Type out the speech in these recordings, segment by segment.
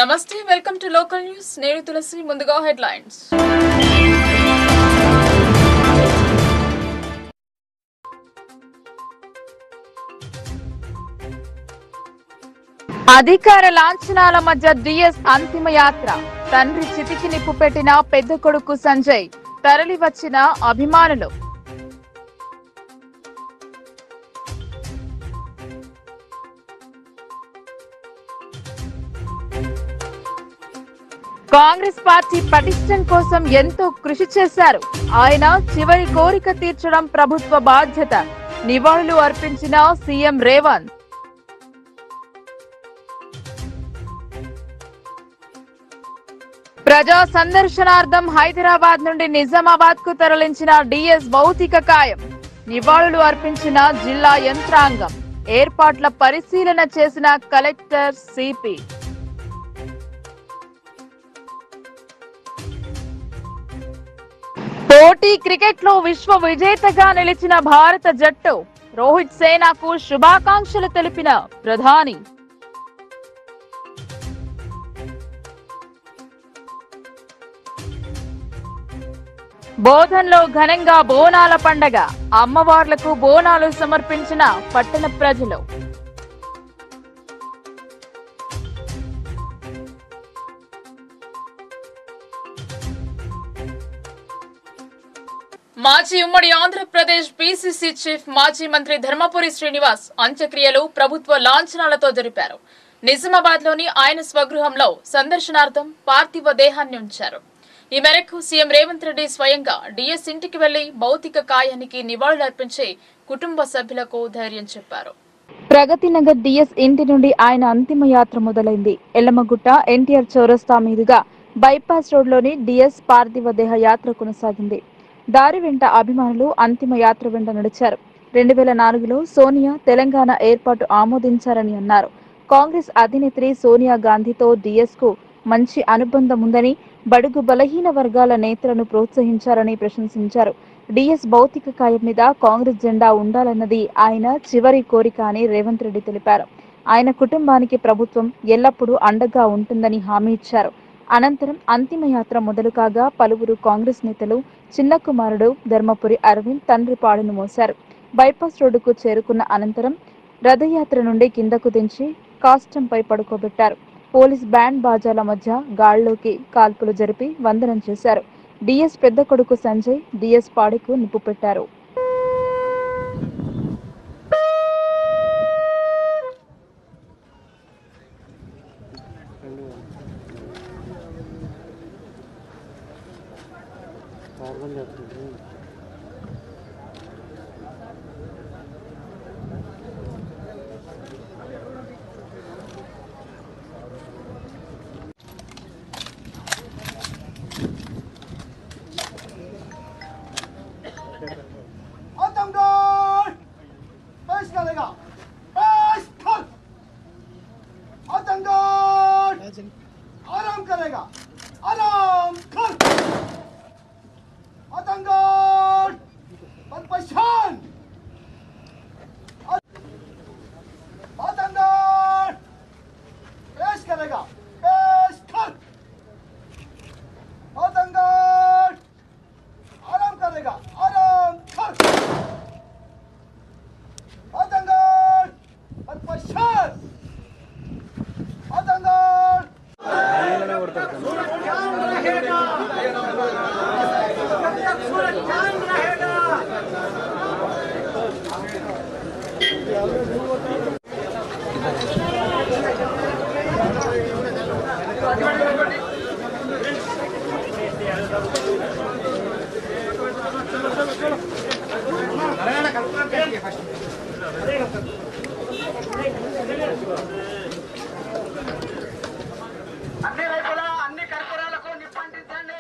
నమస్తే welcome to local news నేను తులసి ముందుగా హెడ్లైన్స్ అధికార లాంఛనాల మధ్య డిఎస్ అంతిమ యాత్ర తండ్రి చితికి నిప్పు పెట్టిన పెద్ద కొడుకు సంజయ్ తరలి వచ్చిన అభిమానులు కాంగ్రెస్ పార్టీ పటిష్టం కోసం ఎంతో కృషి చేశారు ఆయన చివరి కోరిక తీర్చడం ప్రభుత్వ బాధ్యత నివాళులు అర్పించిన సీఎం రేవంత్ ప్రజా సందర్శనార్థం హైదరాబాద్ నుండి నిజామాబాద్ కు తరలించిన డిఎస్ భౌతిక కాయం నివాళులు అర్పించిన జిల్లా యంత్రాంగం ఏర్పాట్ల పరిశీలన చేసిన కలెక్టర్ సిపి పోటీ క్రికెట్ లో విశ్వ విజేతగా నిలిచిన భారత జట్టు రోహిత్ సేనాకు శుభాకాంక్షలు తెలిపిన ప్రధాని బోధన్లో ఘనంగా బోనాల పండగ అమ్మవార్లకు బోనాలు సమర్పించిన పట్టణ ప్రజలు మాజీ ఉమ్మడి ఆంధ్రప్రదేశ్ పీసీసీ చీఫ్ మాజీ మంత్రి ధర్మపురి శ్రీనివాస్ అంత్యక్రియలు ప్రభుత్వ లాంఛనాలతో జరిపారు నిజామాబాద్ లోని ఆయన స్వగృహంలో సందర్శనార్థం పార్థివ దేహాన్ని ఉంచారు ఈ మేరకు సీఎం రేవంత్ రెడ్డి స్వయంగా డిఎస్ ఇంటికి వెళ్లి భౌతిక కాయానికి నివాళులర్పించి కుటుంబ సభ్యులకు ధైర్యం చెప్పారు ప్రగతి నగర్ డిఎస్ ఇంటి నుండి ఆయన అంతిమ యాత్ర మొదలైంది ఎల్లమ్మగుట్ట ఎన్టీఆర్ చౌరస్తా మీదుగా బైపాస్ రోడ్లోని డిఎస్ పార్థివ దేహ యాత్ర కొనసాగింది దారి వెంట అభిమానులు అంతిమ యాత్ర వెంట నడిచారు రెండు వేల నాలుగులో సోనియా తెలంగాణ ఏర్పాటు ఆమోదించారని అన్నారు కాంగ్రెస్ అధినేత్రి సోనియా గాంధీతో డిఎస్ కు మంచి అనుబంధం ఉందని బడుగు బలహీన వర్గాల నేతలను ప్రోత్సహించారని ప్రశంసించారు డిఎస్ భౌతిక కాయం మీద కాంగ్రెస్ జెండా ఉండాలన్నది ఆయన చివరి కోరిక అని రేవంత్ రెడ్డి తెలిపారు ఆయన కుటుంబానికి ప్రభుత్వం ఎల్లప్పుడూ అండగా ఉంటుందని హామీ ఇచ్చారు అనంతరం అంతిమ యాత్ర మొదలు కాగా పలువురు కాంగ్రెస్ నేతలు చిన్న కుమారుడు ధర్మపురి అరవింద్ తండ్రి పాడును మోశారు బైపాస్ రోడ్డుకు చేరుకున్న అనంతరం రథయాత్ర నుండి కిందకు దించి కాస్టంపై పడుకోబెట్టారు పోలీస్ బ్యాండ్ బాజాల మధ్య గాల్లోకి కాల్పులు జరిపి వందనం చేశారు డిఎస్ పెద్ద కొడుకు సంజయ్ డిఎస్ పాడుకు నిప్పు పెట్టారు आतंकवाद पेश करेगा पेश कर आतंकवाद आराम करेगा आराम कर आतंकवाद पर पहचान आतंकवाद पेश करेगा पेश कर आतंकवाद आराम करेगा आराम कर आतंकवाद पर पश्चात आतंकवाद అన్ని వైపులా అన్ని కర్పూరాలకు నిప్పంటించండి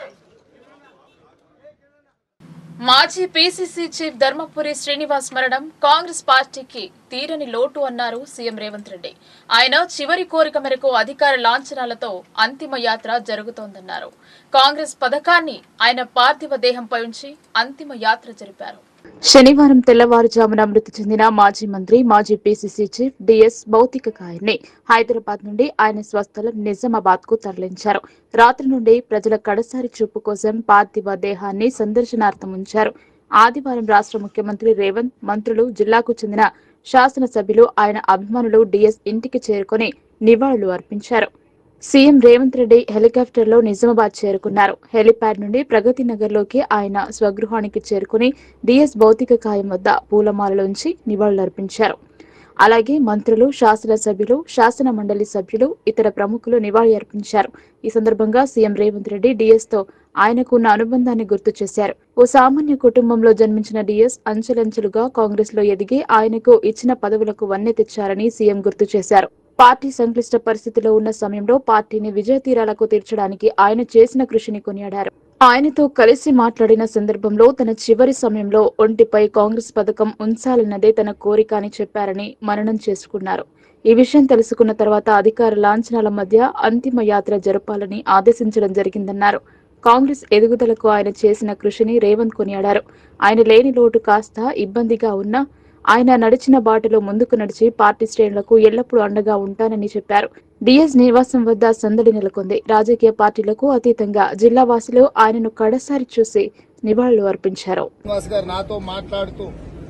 మాజీ పీసీసీ చీఫ్ ధర్మపురి శ్రీనివాస్ మరణం కాంగ్రెస్ పార్టీకి తీరని లోటు అన్నారు సీఎం రేవంత్ రెడ్డి ఆయన చివరి కోరిక మేరకు అధికార లాంఛనాలతో అంతిమ యాత్ర జరుగుతోందన్నారు కాంగ్రెస్ పథకాన్ని ఆయన పార్థివ దేహంపై ఉంచి అంతిమ యాత్ర జరిపారు శనివారం తెల్లవారుజామున మృతి చెందిన మాజీ మంత్రి మాజీ పీసీసీ చీఫ్ డిఎస్ భౌతిక కాయాన్ని హైదరాబాద్ నుండి ఆయన స్వస్థలం నిజామాబాద్ కు తరలించారు రాత్రి నుండి ప్రజల కడసారి చూపు కోసం పార్థివ దేహాన్ని సందర్శనార్థం ఉంచారు ఆదివారం రాష్ట్ర ముఖ్యమంత్రి రేవంత్ మంత్రులు జిల్లాకు చెందిన శాసనసభ్యులు ఆయన అభిమానులు డిఎస్ ఇంటికి చేరుకుని నివాళులు అర్పించారు సీఎం రేవంత్ రెడ్డి హెలికాప్టర్ లో నిజామాబాద్ చేరుకున్నారు హెలిప్యాడ్ నుండి ప్రగతి నగర్ లోకి ఆయన స్వగృహానికి చేరుకుని డిఎస్ భౌతిక కాయం వద్ద పూలమాలలోంచి నివాళులర్పించారు అలాగే మంత్రులు శాసనసభ్యులు శాసన మండలి సభ్యులు ఇతర ప్రముఖులు నివాళి అర్పించారు ఈ సందర్భంగా సీఎం రేవంత్ రెడ్డి డిఎస్ తో ఆయనకు ఉన్న అనుబంధాన్ని గుర్తు చేశారు ఓ సామాన్య కుటుంబంలో జన్మించిన డిఎస్ అంచెలంచెలుగా కాంగ్రెస్ లో ఎదిగి ఆయనకు ఇచ్చిన పదవులకు వన్నె తెచ్చారని సీఎం గుర్తు చేశారు పార్టీ సంక్లిష్ట పరిస్థితిలో ఉన్న సమయంలో పార్టీని విజయ తీరాలకు తీర్చడానికి ఆయన చేసిన కృషిని కొనియాడారు ఆయనతో కలిసి మాట్లాడిన సందర్భంలో తన చివరి సమయంలో ఒంటిపై కాంగ్రెస్ పథకం ఉంచాలన్నదే తన కోరిక అని చెప్పారని మననం చేసుకున్నారు ఈ విషయం తెలుసుకున్న తర్వాత అధికార లాంఛనాల మధ్య అంతిమ యాత్ర జరపాలని ఆదేశించడం జరిగిందన్నారు కాంగ్రెస్ ఎదుగుదలకు ఆయన చేసిన కృషిని రేవంత్ కొనియాడారు ఆయన లేని లోటు కాస్త ఇబ్బందిగా ఉన్నా ఆయన నడిచిన బాటలో ముందుకు నడిచి పార్టీ శ్రేణులకు ఎల్లప్పుడూ అండగా ఉంటానని చెప్పారు డిఎస్ నివాసం వద్ద సందడి నెలకొంది రాజకీయ పార్టీలకు అతీతంగా జిల్లా వాసులు ఆయనను కడసారి చూసి నివాళులు అర్పించారు శ్రీనివాస్ గారు నాతో మాట్లాడుతూ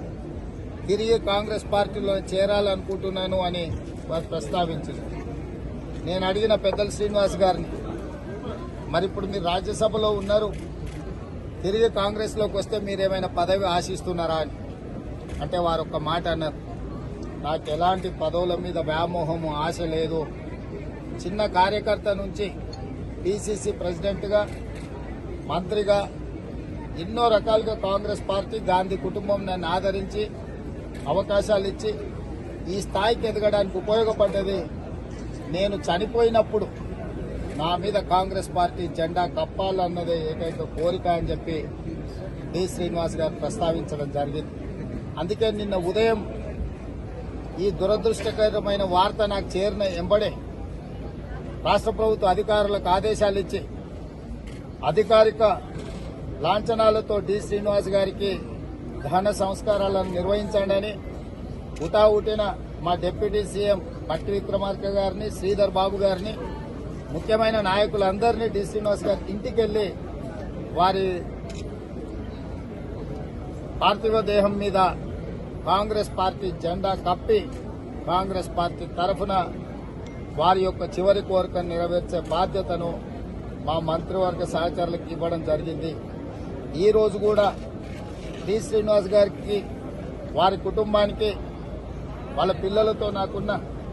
తిరిగి కాంగ్రెస్ పార్టీలో చేరాలనుకుంటున్నాను అని వారు ప్రస్తావించారు నేను అడిగిన పెద్దల శ్రీనివాస్ గారిని మరి ఇప్పుడు మీరు రాజ్యసభలో ఉన్నారు తిరిగి కాంగ్రెస్లోకి వస్తే మీరేమైనా పదవి ఆశిస్తున్నారా అని అంటే వారు ఒక మాట అన్నారు నాకు ఎలాంటి పదవుల మీద వ్యామోహము ఆశ లేదు చిన్న కార్యకర్త నుంచి పిసిసి ప్రెసిడెంట్గా మంత్రిగా ఎన్నో రకాలుగా కాంగ్రెస్ పార్టీ గాంధీ కుటుంబం నన్ను ఆదరించి అవకాశాలు ఇచ్చి ఈ స్థాయికి ఎదగడానికి ఉపయోగపడ్డది నేను చనిపోయినప్పుడు నా మీద కాంగ్రెస్ పార్టీ జెండా కప్పాలన్నదే ఏకైక కోరిక అని చెప్పి డి శ్రీనివాస్ గారు ప్రస్తావించడం జరిగింది అందుకే నిన్న ఉదయం ఈ దురదృష్టకరమైన వార్త నాకు చేరిన ఎంబడే రాష్ట్ర ప్రభుత్వ అధికారులకు ఆదేశాలు ఇచ్చి అధికారిక లాంఛనాలతో డి శ్రీనివాస్ గారికి దహన సంస్కారాలను నిర్వహించండి అని ఉటావుటిన మా డిప్యూటీ సీఎం పట్టి విక్రమార్క గారిని శ్రీధర్ బాబు గారిని ముఖ్యమైన నాయకులందరినీ డి శ్రీనివాస్ గారి ఇంటికి వెళ్లి వారి పార్థివ దేహం మీద కాంగ్రెస్ పార్టీ జెండా కప్పి కాంగ్రెస్ పార్టీ తరఫున వారి యొక్క చివరి కోరికను నెరవేర్చే బాధ్యతను మా మంత్రివర్గ సహచరులకు ఇవ్వడం జరిగింది ఈ రోజు కూడా డి శ్రీనివాస్ గారికి వారి కుటుంబానికి వాళ్ళ పిల్లలతో నాకున్న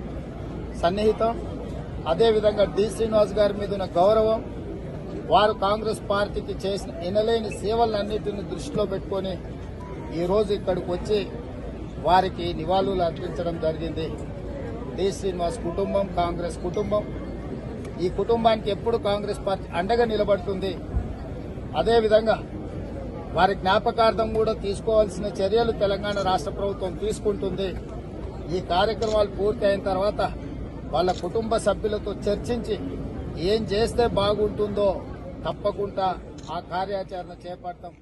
సన్నిహితం అదేవిధంగా డి శ్రీనివాస్ గారి మీద ఉన్న గౌరవం వారు కాంగ్రెస్ పార్టీకి చేసిన ఎనలేని సేవలన్నింటిని దృష్టిలో పెట్టుకొని ఈ రోజు ఇక్కడికి వచ్చి వారికి నివాళులు అర్పించడం జరిగింది డి శ్రీనివాస్ కుటుంబం కాంగ్రెస్ కుటుంబం ఈ కుటుంబానికి ఎప్పుడు కాంగ్రెస్ పార్టీ అండగా నిలబడుతుంది అదేవిధంగా వారి జ్ఞాపకార్థం కూడా తీసుకోవాల్సిన చర్యలు తెలంగాణ రాష్ట్ర ప్రభుత్వం తీసుకుంటుంది ఈ కార్యక్రమాలు పూర్తి అయిన తర్వాత వాళ్ళ కుటుంబ సభ్యులతో చర్చించి ఏం చేస్తే బాగుంటుందో తప్పకుండా ఆ కార్యాచరణ చేపడతాం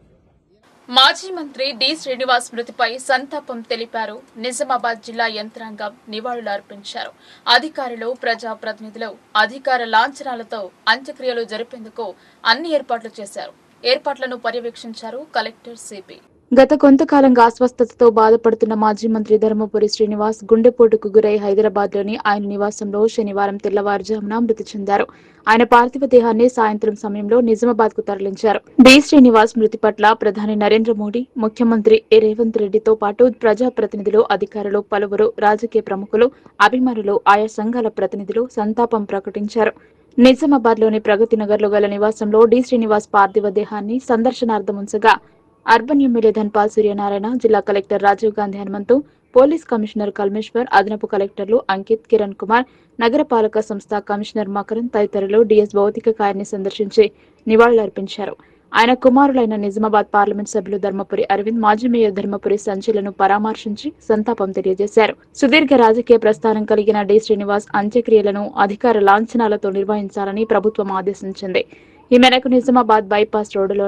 మాజీ మంత్రి డి శ్రీనివాస్ మృతిపై సంతాపం తెలిపారు నిజామాబాద్ జిల్లా యంత్రాంగం నివాళులు అర్పించారు అధికారులు ప్రజాప్రతినిధులు అధికార లాంఛనాలతో అంత్యక్రియలు జరిపేందుకు అన్ని ఏర్పాట్లు చేశారు ఏర్పాట్లను పర్యవేక్షించారు కలెక్టర్ సిపి గత కొంతకాలంగా అస్వస్థతతో బాధపడుతున్న మాజీ మంత్రి ధర్మపురి శ్రీనివాస్ గుండెపోటుకు గురై హైదరాబాద్ లోని ఆయన నివాసంలో శనివారం తెల్లవారుజామున మృతి చెందారు ఆయన పార్థివ దేహాన్ని సాయంత్రం సమయంలో నిజామాబాద్ కు తరలించారు డి శ్రీనివాస్ మృతి పట్ల ప్రధాని నరేంద్ర మోడీ ముఖ్యమంత్రి ఏ రేవంత్ రెడ్డితో పాటు ప్రజాప్రతినిధులు అధికారులు పలువురు రాజకీయ ప్రముఖులు అభిమానులు ఆయా సంఘాల ప్రతినిధులు సంతాపం ప్రకటించారు నిజామాబాద్ లోని ప్రగతి నగర్ లో గల నివాసంలో డి శ్రీనివాస్ పార్థివ దేహాన్ని సందర్శనార్థం ఉంచగా అర్బన్ ఎమ్మెల్యే ధన్పాల్ సూర్యనారాయణ జిల్లా collector Rajiv Gandhi Hanumanthu police commissioner Kalmeshwar అదనపు కలెక్టర్లు అంకిత్ కిరణ్ కుమార్ నగరపాలక సంస్థ కమిషనర్ మకరన్ తదితరులు డిఎస్ భౌతిక కాయాన్ని సందర్శించి నివాళులర్పించారు ఆయన కుమారులైన నిజామాబాద్ పార్లమెంట్ సభ్యులు ధర్మపురి అరవింద్ మాజీ మేయర్ ధర్మపురి సంచలను పరామర్శించి సంతాపం తెలియజేశారు సుదీర్ఘ రాజకీయ ప్రస్థానం కలిగిన డి శ్రీనివాస్ అంత్యక్రియలను అధికార లాంఛనాలతో నిర్వహించాలని ప్రభుత్వం ఆదేశించింది ఈ మేరకు నిజామాబాద్ బైపాస్ రోడ్డులోని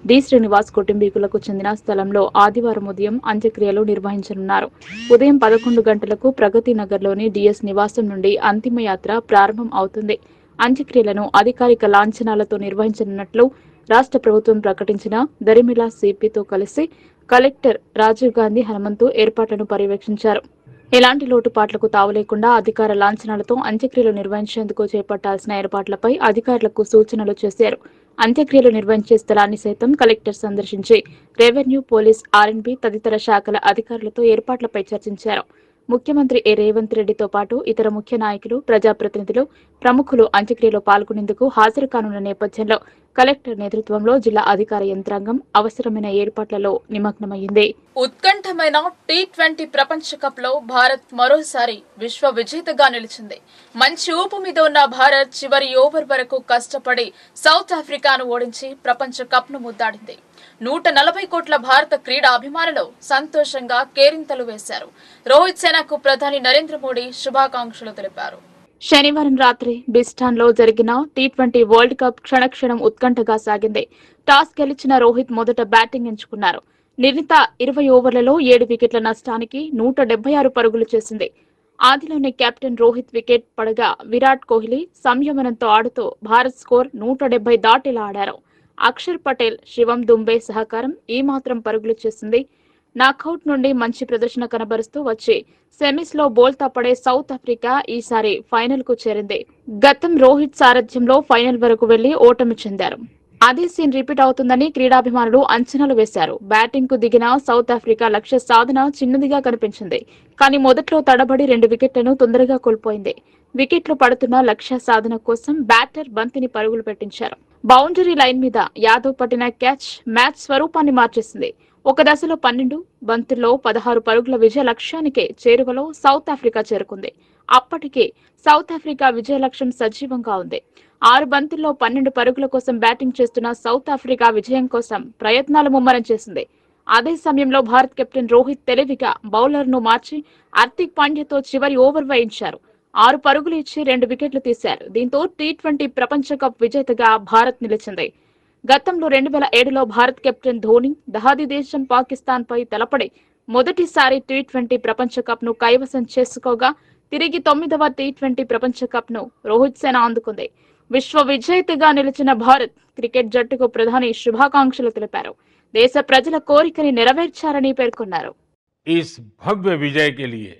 డి శ్రీనివాస్ కుటుంబీకులకు చెందిన స్థలంలో ఆదివారం ఉదయం అంత్యక్రియలు నిర్వహించనున్నారు ఉదయం పదకొండు గంటలకు ప్రగతి నగర్లోని డిఎస్ నివాసం నుండి అంతిమయాత్ర ప్రారంభం అవుతుంది అంత్యక్రియలను అధికారిక లాంఛనాలతో నిర్వహించనున్నట్లు రాష్ట్ర ప్రభుత్వం ప్రకటించిన దరిమిలా సిపితో కలిసి కలెక్టర్ రాజీవ్ గాంధీ హనుమంతు ఏర్పాట్లను పర్యవేక్షించారు ఎలాంటి లోటుపాట్లకు తావు లేకుండా అధికార లాంఛనాలతో అంత్యక్రియలు నిర్వహించేందుకు చేపట్టాల్సిన ఏర్పాట్లపై అధికారులకు సూచనలు చేశారు అంత్యక్రియలు నిర్వహించే స్థలాన్ని సైతం కలెక్టర్ సందర్శించి రెవెన్యూ పోలీస్ ఆర్ఎన్బి తదితర శాఖల అధికారులతో ఏర్పాట్లపై చర్చించారు ముఖ్యమంత్రి ఏ రేవంత్ రెడ్డితో పాటు ఇతర ముఖ్య నాయకులు ప్రజాప్రతినిధులు ప్రముఖులు అంత్యక్రియలో పాల్గొనేందుకు హాజరు కానున్న నేపథ్యంలో కలెక్టర్ నేతృత్వంలో జిల్లా అధికార యంత్రాంగం అవసరమైన ఏర్పాట్లలో నిమగ్నమైంది ఉత్కంఠమైన టీ ట్వంటీ ప్రపంచ కప్ లో భారత్ మరోసారి విశ్వ విజేతగా నిలిచింది మంచి ఊపు మీద ఉన్న భారత్ చివరి ఓవర్ వరకు కష్టపడి సౌత్ ఆఫ్రికాను ఓడించి ప్రపంచ కప్ ను ముద్దాడింది నూట నలభై కోట్ల భారత క్రీడా అభిమానులు సంతోషంగా కేరింతలు వేశారు రోహిత్ సేనకు ప్రధాని నరేంద్ర మోడీ శుభాకాంక్షలు తెలిపారు శనివారం రాత్రి బిస్టాన్ లో జరిగిన టీ ట్వంటీ వరల్డ్ కప్ క్షణక్షణం ఉత్కంఠగా సాగింది టాస్ గెలిచిన రోహిత్ మొదట బ్యాటింగ్ ఎంచుకున్నారు నిర్ణీత ఇరవై ఓవర్లలో ఏడు వికెట్ల నష్టానికి నూట డెబ్బై ఆరు పరుగులు చేసింది ఆదిలోనే కెప్టెన్ రోహిత్ వికెట్ పడగా విరాట్ కోహ్లీ సంయమనంతో ఆడుతూ భారత్ స్కోర్ నూట డెబ్బై దాటిలా ఆడారు అక్షర్ పటేల్ శివం దుంబే సహకారం ఈ మాత్రం పరుగులు చేసింది నాకౌట్ నుండి మంచి ప్రదర్శన కనబరుస్తూ వచ్చి సెమీస్ లో బోల్తా పడే సౌత్ ఆఫ్రికా ఈసారి ఫైనల్ కు చేరింది గతం రోహిత్ సారథ్యంలో ఫైనల్ వరకు వెళ్లి ఓటమి చెందారు అదే సీన్ రిపీట్ అవుతుందని క్రీడాభిమానులు అంచనాలు వేశారు బ్యాటింగ్ కు దిగిన సౌత్ ఆఫ్రికా లక్ష్య సాధన చిన్నదిగా కనిపించింది కానీ మొదట్లో తడబడి రెండు వికెట్లను తొందరగా కోల్పోయింది వికెట్లు పడుతున్న లక్ష్య సాధన కోసం బ్యాటర్ బంతిని పరుగులు పెట్టించారు బౌండరీ లైన్ మీద యాదవ్ పట్టిన క్యాచ్ మ్యాచ్ స్వరూపాన్ని మార్చేసింది ఒక దశలో పన్నెండు బంతుల్లో పదహారు పరుగుల విజయ లక్ష్యానికే చేరువలో సౌత్ ఆఫ్రికా చేరుకుంది అప్పటికే సౌత్ ఆఫ్రికా విజయ లక్ష్యం సజీవంగా ఉంది ఆరు బంతుల్లో పన్నెండు పరుగుల కోసం బ్యాటింగ్ చేస్తున్న సౌత్ ఆఫ్రికా విజయం కోసం ప్రయత్నాలు ముమ్మరం చేసింది అదే సమయంలో భారత్ కెప్టెన్ రోహిత్ తెలివిగా బౌలర్ను మార్చి హార్దిక్ పాండ్యతో చివరి ఓవర్ వేయించారు ఆరు పరుగులు ఇచ్చి రెండు వికెట్లు తీశారు దీంతో టీ ట్వంటీ ప్రపంచ కప్ విజేతగా భారత్ నిలిచింది గతంలో రెండు వేల ఏడులో భారత్ కెప్టెన్ ధోని దహాది దేశం పాకిస్తాన్ పై తలపడి మొదటిసారి టీ ట్వంటీ ప్రపంచ కప్ ను కైవసం చేసుకోగా తిరిగి తొమ్మిదవ టీ ట్వంటీ ప్రపంచ కప్ ను రోహిత్ సేన అందుకుంది విశ్వ విజేతగా నిలిచిన భారత్ క్రికెట్ జట్టుకు ప్రధాని శుభాకాంక్షలు తెలిపారు దేశ ప్రజల కోరికని నెరవేర్చారని పేర్కొన్నారు इस भव्य विजय के लिए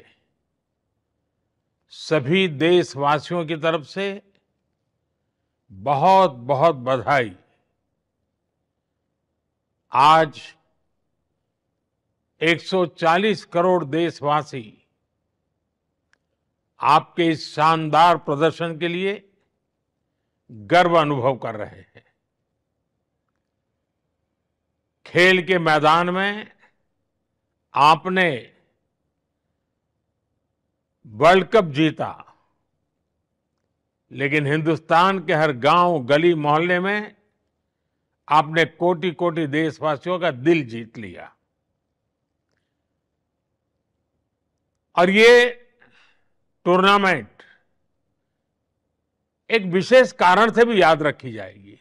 सभी देशवासियों की तरफ से बहुत बहुत बधाई आज 140 करोड़ देशवासी आपके इस शानदार प्रदर्शन के लिए गर्व अनुभव कर रहे हैं खेल के मैदान में आपने वर्ल्ड कप जीता लेकिन हिंदुस्तान के हर गांव गली मोहल्ले में आपने कोटि कोटि देशवासियों का दिल जीत लिया और ये टूर्नामेंट एक विशेष कारण से भी याद रखी जाएगी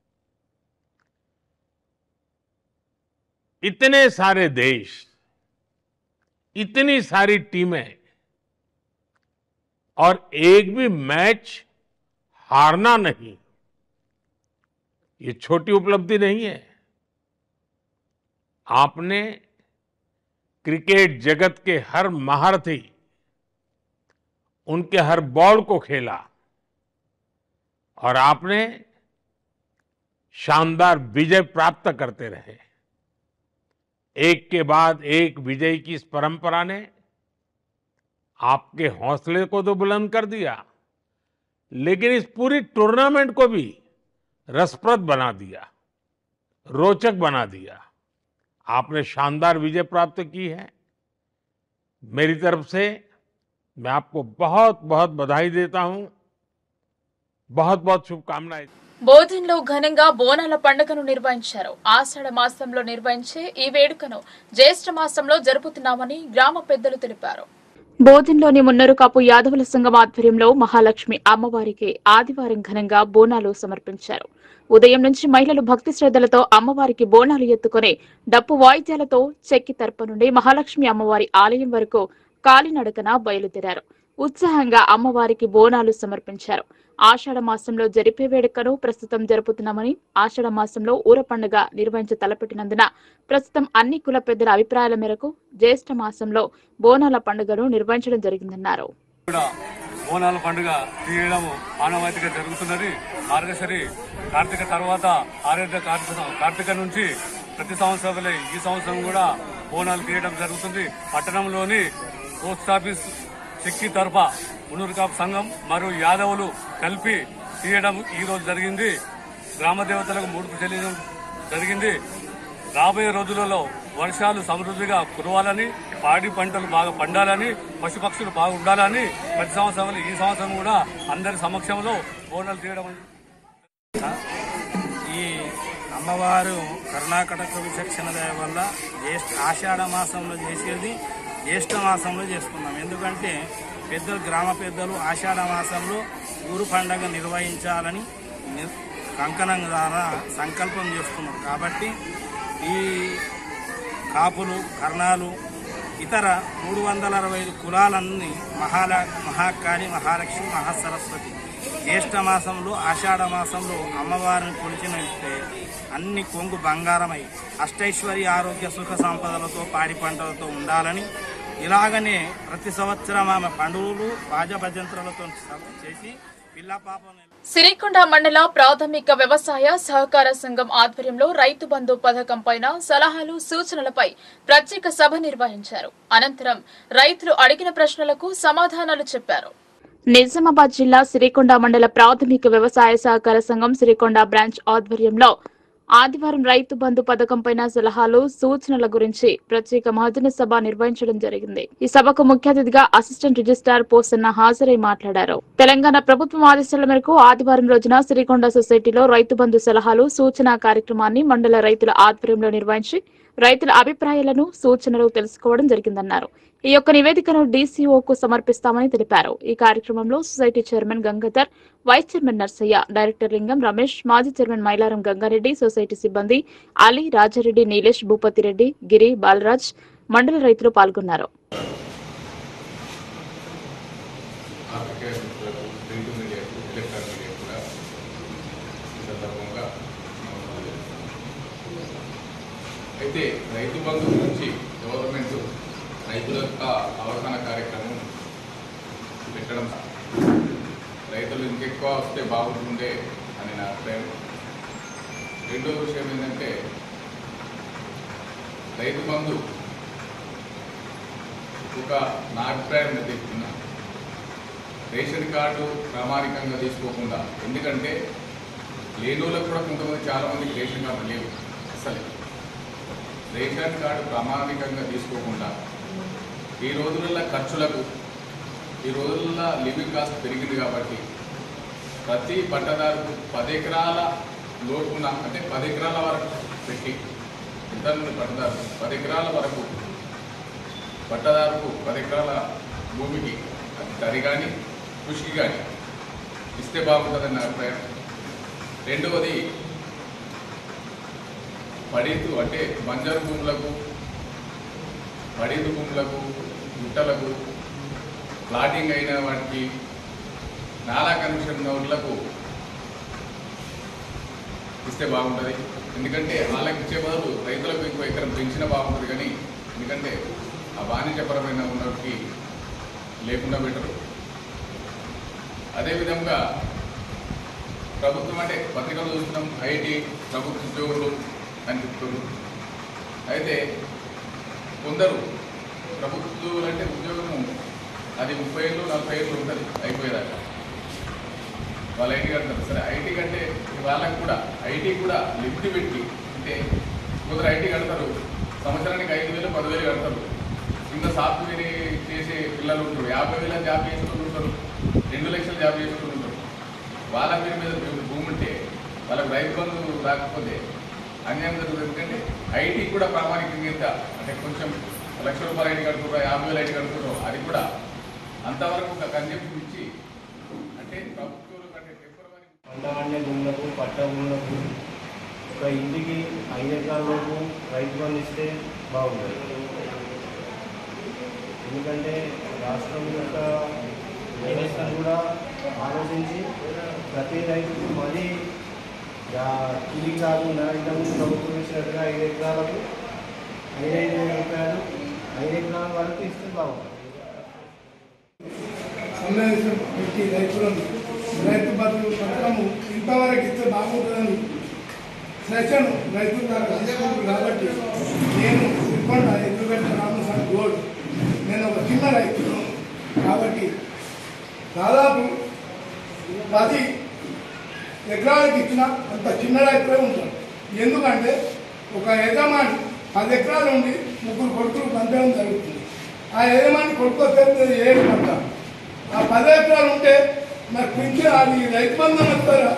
इतने सारे देश इतनी सारी टीमें और एक भी मैच हारना नहीं ये छोटी उपलब्धि नहीं है आपने क्रिकेट जगत के हर महारथी उनके हर बॉल को खेला और आपने शानदार विजय प्राप्त करते रहे एक के बाद एक विजय की इस परंपरा ने आपके हौसले को तो बुलंद कर दिया लेकिन इस पूरी टूर्नामेंट को भी रसप्रद बना दिया रोचक बना दिया आपने शानदार विजय प्राप्त की है मेरी तरफ से मैं आपको बहुत बहुत बधाई देता हूं बहुत बहुत शुभकामनाएं బోధన్లో ఘనంగా బోనాల పండుగను నిర్వహించారు ఆషాఢ మాసంలో నిర్వహించే ఈ వేడుకను జ్యేష్ఠ మాసంలో జరుపుతున్నామని గ్రామ పెద్దలు తెలిపారు బోధన్లోని మున్నరు కాపు యాదవుల సంఘం ఆధ్వర్యంలో మహాలక్ష్మి అమ్మవారికి ఆదివారం ఘనంగా బోనాలు సమర్పించారు ఉదయం నుంచి మహిళలు భక్తి శ్రద్ధలతో అమ్మవారికి బోనాలు ఎత్తుకుని డప్పు వాయిద్యాలతో చెక్కి తరపు నుండి మహాలక్ష్మి అమ్మవారి ఆలయం వరకు కాలినడకన బయలుదేరారు ఉత్సాహంగా అమ్మవారికి బోనాలు సమర్పించారు ఆషాఢ మాసంలో జరిపే వేడుకను ప్రస్తుతం జరుపుతున్నామని ఆషాఢ మాసంలో ఊర పండుగ నిర్వహించ తలపెట్టినందున ప్రస్తుతం అన్ని కుల పెద్దల అభిప్రాయాల మేరకు జ్యేష్ఠ మాసంలో బోనాల పండుగను నిర్వహించడం జరిగిందన్నారు కూడా బోనాల పండుగ తీయడం ఆనవాయితీగా జరుగుతున్నది మార్గశరి కార్తీక తర్వాత ఆరోగ్య కార్తీక కార్తీక నుంచి ప్రతి సంవత్సరం వలె ఈ సంవత్సరం కూడా బోనాలు తీయడం జరుగుతుంది పట్టణంలోని పోస్ట్ ఆఫీస్ చెక్కి తరఫ మునూరు కాపు సంఘం మరియు యాదవులు కలిపి తీయడం ఈ రోజు జరిగింది గ్రామ దేవతలకు మూడుకు చెల్లించడం జరిగింది రాబోయే రోజులలో వర్షాలు సమృద్ధిగా కురవాలని పాడి పంటలు బాగా పండాలని పశుపక్షులు బాగా ఉండాలని ప్రతి సంవత్సరం ఈ సంవత్సరం కూడా అందరి సమక్షంలో బోనాలు తీయడం ఈ అమ్మవారు కరుణాకటక విచక్షణ దయ వల్ల జ్యేష్ఠ ఆషాఢ మాసంలో చేసేది జ్యేష్ఠ మాసంలో చేసుకున్నాం ఎందుకంటే పెద్దలు గ్రామ పెద్దలు ఆషాఢ మాసంలో ఊరు పండగ నిర్వహించాలని నిర్- కంకణం ద్వారా సంకల్పం చేసుకున్నాం కాబట్టి ఈ కాపులు కర్ణాలు ఇతర మూడు వందల అరవై ఐదు కులాలన్నీ మహాల మహాకాళి మహాలక్ష్మి మహాసరస్వతి జ్యేష్ఠ మాసంలో ఆషాఢ మాసంలో అమ్మవారిని కొలిచినట్టే అన్ని కొంగు బంగారమై అష్టైశ్వర్య ఆరోగ్య సుఖ సంపదలతో పాడి పంటలతో ఉండాలని ఇలాగనే ప్రతి సంవత్సరం ఆమె పండుగలు బాజభజంత్రులతో చేసి పిల్ల పాపం సిరికొండ మండల ప్రాథమిక వ్యవసాయ సహకార సంఘం ఆధ్వర్యంలో రైతు బంధు పథకం పైన సలహాలు సూచనలపై ప్రత్యేక సభ నిర్వహించారు అనంతరం రైతులు అడిగిన ప్రశ్నలకు సమాధానాలు చెప్పారు నిజామాబాద్ జిల్లా సిరికొండ మండల ప్రాథమిక వ్యవసాయ సహకార సంఘం సిరికొండ బ్రాంచ్ ఆధ్వర్యంలో ఆదివారం రైతు బంధు పథకం పైన సలహాలు సూచనల గురించి ప్రత్యేక మహజన సభ నిర్వహించడం జరిగింది ఈ సభకు ముఖ్య అతిథిగా అసిస్టెంట్ రిజిస్ట్రార్ పోసన్న హాజరై మాట్లాడారు తెలంగాణ ప్రభుత్వం ఆదేశాల మేరకు ఆదివారం రోజున సిరికొండ సొసైటీలో రైతు బంధు సలహాలు సూచన కార్యక్రమాన్ని మండల రైతుల ఆధ్వర్యంలో నిర్వహించి రైతుల అభిప్రాయాలను సూచనలు తెలుసుకోవడం జరిగిందన్నారు ఈ యొక్క నివేదికను డీసీఓకు సమర్పిస్తామని తెలిపారు ఈ కార్యక్రమంలో society chairman Gangadhar vice chairman Narsaiah director Lingam Ramesh మాజీ చైర్మన్ మైలారం గంగారెడ్డి సొసైటీ సిబ్బంది అలీ రాజారెడ్డి నీలేష్ భూపతిరెడ్డి గిరి బాలరాజ్ మండల రైతులు పాల్గొన్నారు ఆర్థిక మిత్రులకు ప్రింట్ మీడియాకు ఎలక్ట్రానిక్ మీడియా కూడా ఈ సందర్భంగా నమస్కారాలు చేస్తున్నాను. అయితే రైతు బంధు గురించి గవర్నమెంట్ రైతుల యొక్క అవగాహన కార్యక్రమం పెట్టడం రైతులు ఇంకెక్కువ వస్తే బాగుంటుండే అని నా అభిప్రాయం రెండో విషయం ఏంటంటే రైతు బంధు ఒక నా అభిప్రాయం నేను చెప్తున్నా రేషన్ కార్డు ప్రామాణికంగా తీసుకోకుండా ఎందుకంటే లేనోళ్ళకు కూడా కొంతమంది చాలా మందికి రేషన్ కార్డు లేవు అసలు రేషన్ కార్డు ప్రామాణికంగా తీసుకోకుండా ఈ రోజులలో ఖర్చులకు ఈ రోజుల్లో లివింగ్ కాస్ట్ పెరిగింది కాబట్టి ప్రతి పట్టదారుకు పది ఎకరాల లోటున్న అంటే పది ఎకరాల వరకు పెట్టి ఇద్దరు పట్టదారు పది ఎకరాల వరకు పట్టదారుకు పది ఎకరాల భూమికి అది తరి కానీ కృషికి కానీ ఇస్తే బాగుంటుందని నా అభిప్రాయం రెండవది పడితు అంటే బంజరు భూములకు పడితు భూములకు గుట్టలకు ప్లాటింగ్ అయిన వాటికి నాలా కమిషన్ నోట్లకు ఇస్తే బాగుంటుంది ఎందుకంటే వాళ్ళకి ఇచ్చే బదులు రైతులకు ఇంకో ఎకరం పెంచినా బాగుంటుంది కానీ ఎందుకంటే ఆ వాణిజ్యపరమైన ఉన్నటికి లేకుండా పెట్టరు అదేవిధంగా ప్రభుత్వం అంటే పత్రికలు చూస్తున్నాం ఐటీ ప్రభుత్వ ఉద్యోగులు అని చెప్తున్నారు అయితే కొందరు ప్రభుత్వ ఉద్యోగులు అంటే ఉద్యోగము అది ముప్పై ఏళ్ళు నలభై ఏళ్ళు ఉంటుంది అయిపోయేదాకా వాళ్ళు ఐటీ కడతారు సరే ఐటీ కంటే వాళ్ళకి కూడా ఐటీ కూడా లిమిట్ పెట్టి అంటే కొందరు ఐటీ కడతారు సంవత్సరానికి ఐదు వేలు పదివేలు కడతారు కింద సాఫ్ట్వేర్ చేసే పిల్లలు ఉంటారు యాభై వేల జాబ్ చేసుకుంటూ ఉంటారు రెండు లక్షల జాబ్ చేసుకుంటూ ఉంటారు వాళ్ళ పేరు మీద భూ- భూమి ఉంటే వాళ్ళకి రైతు బంధు రాకపోతే అన్యాయం జరుగుతుంది ఎందుకంటే ఐటీ కూడా ప్రామాణికంగా ఎంత అంటే కొంచెం లక్ష రూపాయలు ఐటీ కడుతున్నారు యాభై వేలు ఐటీ కడుతున్నారు అది కూడా అంతవరకు ఒక కన్జెప్షన్ ఇచ్చి అంటే ప్రభుత్వంలో కంటే టెంపరవరీ పంటవాడిన భూములకు పట్ట భూములకు ఒక ఇంటికి ఐదు ఎకరాల లోపు రైతు బంధు ఇస్తే బాగుంటుంది ఎందుకంటే రాష్ట్రం యొక్క వ్యవస్థను కూడా ఆలోచించి ప్రతి రైతుకు మరీ కూలి కాకుండా ఇంతకుముందు ప్రభుత్వం ఇచ్చినట్టుగా ఐదు ఎకరాలకు ఐదైదు వేల రూపాయలు ఐదు ఎకరాల వరకు ఇస్తే బాగుంటుంది సమావేశం పెట్టి రైతులను రైతు బంధు పథకము ఇంతవరకు ఇస్తే బాగుంటుందని సెషన్ రైతుల ద్వారా తీసుకుంటుంది కాబట్టి నేను సిబ్బండ ఎదురుగడ్డ రామస్వామి గోల్డ్ నేను ఒక చిన్న రైతును కాబట్టి దాదాపు పది ఎకరాలకు ఇచ్చిన అంత చిన్న రైతులే ఉంటారు ఎందుకంటే ఒక యజమాని పది ఎకరాలు ఉండి ముగ్గురు కొడుకులు పంపడం జరుగుతుంది ఆ యజమాని కొడుకు వస్తే ఏడు పంట ఆ పది ఎకరాలు ఉంటే మరి పింఛన్ అది రైతు బంధం వస్తారా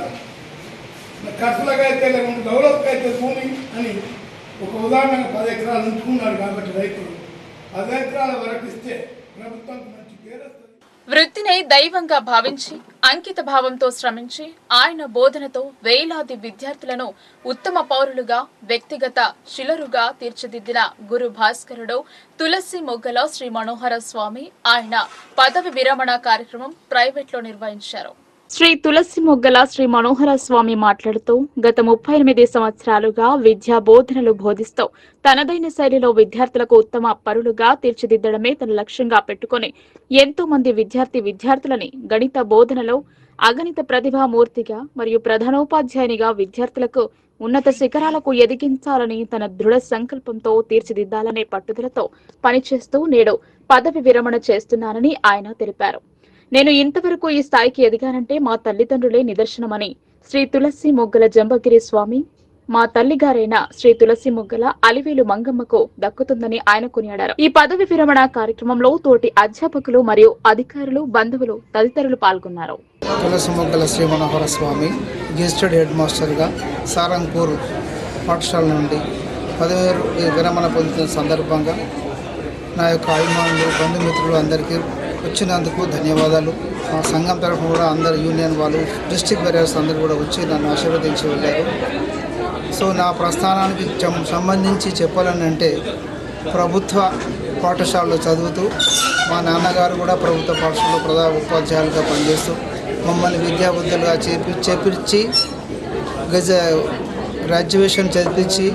మరి ఖర్చులకు అయితే లేకుంటే డెవలప్కి అయితే భూమి అని ఒక ఉదాహరణగా పది ఎకరాలు ఉంచుకున్నాడు కాబట్టి రైతులు పది ఎకరాల వరకు ఇస్తే ప్రభుత్వానికి మంచి పేరు వస్తుంది వృత్తిని దైవంగా భావించి అంకిత భావంతో శ్రమించి ఆయన బోధనతో వేలాది విద్యార్థులను ఉత్తమ పౌరులుగా వ్యక్తిగత శిలరుగా తీర్చిదిద్దిన గురు భాస్కరుడు తులసి మొగ్గల శ్రీ మనోహర స్వామి ఆయన పదవి విరమణ కార్యక్రమం ప్రైవేట్లో నిర్వహించారు శ్రీ తులసి మొగ్గల శ్రీ మనోహర స్వామి మాట్లాడుతూ గత ముప్పై ఎనిమిది సంవత్సరాలుగా విద్యా బోధనలు బోధిస్తూ తనదైన శైలిలో విద్యార్థులకు ఉత్తమ పరులుగా తీర్చిదిద్దడమే తన లక్ష్యంగా పెట్టుకుని ఎంతో మంది విద్యార్థి విద్యార్థులని గణిత బోధనలో అగణిత ప్రతిభామూర్తిగా మరియు ప్రధానోపాధ్యాయునిగా విద్యార్థులకు ఉన్నత శిఖరాలకు ఎదిగించాలని తన దృఢ సంకల్పంతో తీర్చిదిద్దాలనే పట్టుదలతో పనిచేస్తూ నేడు పదవి విరమణ చేస్తున్నానని ఆయన తెలిపారు నేను ఇంతవరకు ఈ స్థాయికి ఎదిగానంటే మా తల్లిదండ్రులే నిదర్శనమని శ్రీ తులసి మొగ్గల జంబగిరి స్వామి మా తల్లిగారైన శ్రీ తులసి మొగ్గల అలివేలు మంగమ్మకు దక్కుతుందని ఆయన కొనియాడారు ఈ పదవి విరమణ కార్యక్రమంలో తోటి అధ్యాపకులు మరియు అధికారులు బంధువులు తదితరులు పాల్గొన్నారు తులసి మొగ్గల శ్రీ మనోహర స్వామి గెస్టెడ్ హెడ్ మాస్టర్గా సారంగపూర్ పాఠశాల నుండి పదవి విరమణ పొందుతున్న సందర్భంగా నా యొక్క అభిమానులు బంధుమిత్రులు అందరికీ వచ్చినందుకు ధన్యవాదాలు మా సంఘం తరఫున కూడా అందరు యూనియన్ వాళ్ళు డిస్టిక్ బెరియర్స్ అందరూ కూడా వచ్చి నన్ను ఆశీర్వదించి వెళ్ళారు సో నా ప్రస్థానానికి సం- సంబంధించి చెప్పాలని అంటే ప్రభుత్వ పాఠశాలలో చదువుతూ మా నాన్నగారు కూడా ప్రభుత్వ పాఠశాలలో ప్రధాన ఉపాధ్యాయులుగా పనిచేస్తూ మమ్మల్ని విద్యాబుద్ధులుగా చేపి చేపించి గజ గ్రాడ్యుయేషన్ చదివించి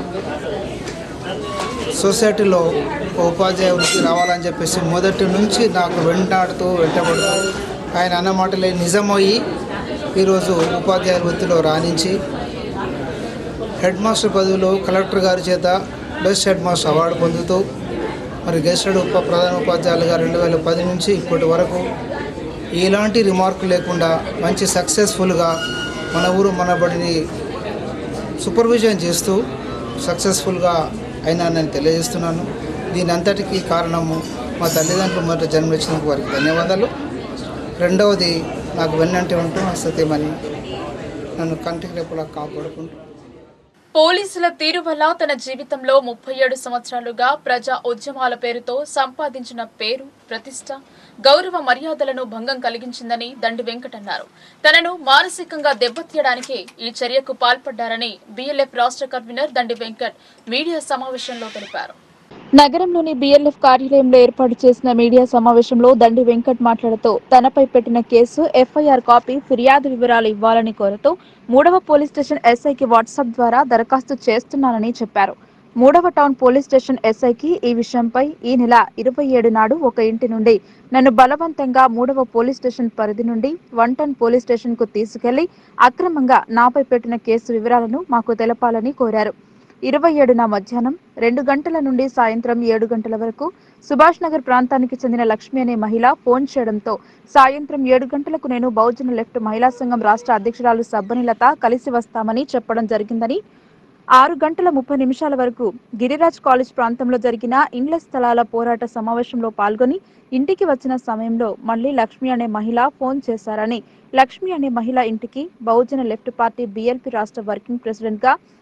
సొసైటీలో ఒక ఉపాధ్యాయ వృత్తి రావాలని చెప్పేసి మొదటి నుంచి నాకు వెంటాడుతూ వెంటబడుతూ ఆయన అన్న మాటలే నిజమయ్యి ఈరోజు ఉపాధ్యాయ వృత్తిలో రాణించి హెడ్ మాస్టర్ పదవిలో కలెక్టర్ గారి చేత బెస్ట్ హెడ్ మాస్టర్ అవార్డు పొందుతూ మరి గెస్టెడ్ ఉప ప్రధాన ఉపాధ్యాయులుగా రెండు వేల పది నుంచి ఇప్పటి వరకు ఎలాంటి రిమార్క్ లేకుండా మంచి సక్సెస్ఫుల్గా మన ఊరు మన బడిని సూపర్విజన్ చేస్తూ సక్సెస్ఫుల్గా అయినా నేను తెలియజేస్తున్నాను దీని అంతటికీ కారణము మా తల్లిదండ్రులు మొదట జన్మించినందుకు వారికి ధన్యవాదాలు రెండవది నాకు వెన్నంటే ఉంటూ సత్యమని నన్ను కంటికి రేపులా కాపాడుకుంటూ పోలీసుల తీరు వల్ల తన జీవితంలో ముప్పై ఏడు సంవత్సరాలుగా ప్రజా ఉద్యమాల పేరుతో సంపాదించిన పేరు ప్రతిష్ట గౌరవ మర్యాదలను భంగం కలిగించిందని దండి వెంకట్ అన్నారు తనను మానసికంగా దెబ్బతీయడానికి ఈ చర్యకు పాల్పడ్డారని బీఎల్ఎఫ్ రాష్ట్ర కన్వీనర్ దండి వెంకట్ మీడియా సమావేశంలో తెలిపారు నగరంలోని బిఎల్ఎఫ్ కార్యాలయంలో ఏర్పాటు చేసిన మీడియా సమావేశంలో దండి వెంకట్ మాట్లాడుతూ తనపై పెట్టిన కేసు ఎఫ్ఐఆర్ కాపీ ఫిర్యాదు వివరాలు ఇవ్వాలని కోరుతూ మూడవ పోలీస్ స్టేషన్ ఎస్ఐకి వాట్సాప్ ద్వారా దరఖాస్తు చేస్తున్నానని చెప్పారు మూడవ టౌన్ పోలీస్ స్టేషన్ ఎస్ఐకి ఈ విషయంపై ఈ నెల ఇరవై ఏడు నాడు ఒక ఇంటి నుండి నన్ను బలవంతంగా మూడవ పోలీస్ స్టేషన్ పరిధి నుండి వన్ టౌన్ పోలీస్ స్టేషన్ కు తీసుకెళ్లి అక్రమంగా నాపై పెట్టిన కేసు వివరాలను మాకు తెలపాలని కోరారు ఇరవై ఏడున మధ్యాహ్నం రెండు గంటల నుండి సాయంత్రం ఏడు గంటల వరకు సుభాష్ నగర్ ప్రాంతానికి చెందిన లక్ష్మి అనే మహిళ ఫోన్ చేయడంతో సాయంత్రం ఏడు గంటలకు నేను బహుజన లెఫ్ట్ మహిళా సంఘం రాష్ట్ర అధ్యక్షురాలు సబ్బనిలత కలిసి వస్తామని చెప్పడం జరిగిందని ఆరు గంటల ముప్పై నిమిషాల వరకు గిరిరాజ్ కాలేజ్ ప్రాంతంలో జరిగిన ఇండ్ల స్థలాల పోరాట సమావేశంలో పాల్గొని ఇంటికి వచ్చిన సమయంలో మళ్లీ లక్ష్మి అనే మహిళ ఫోన్ చేశారని లక్ష్మి అనే మహిళ ఇంటికి బహుజన లెఫ్ట్ పార్టీ బీఎల్పీ రాష్ట్ర వర్కింగ్ ప్రెసిడెంట్ గా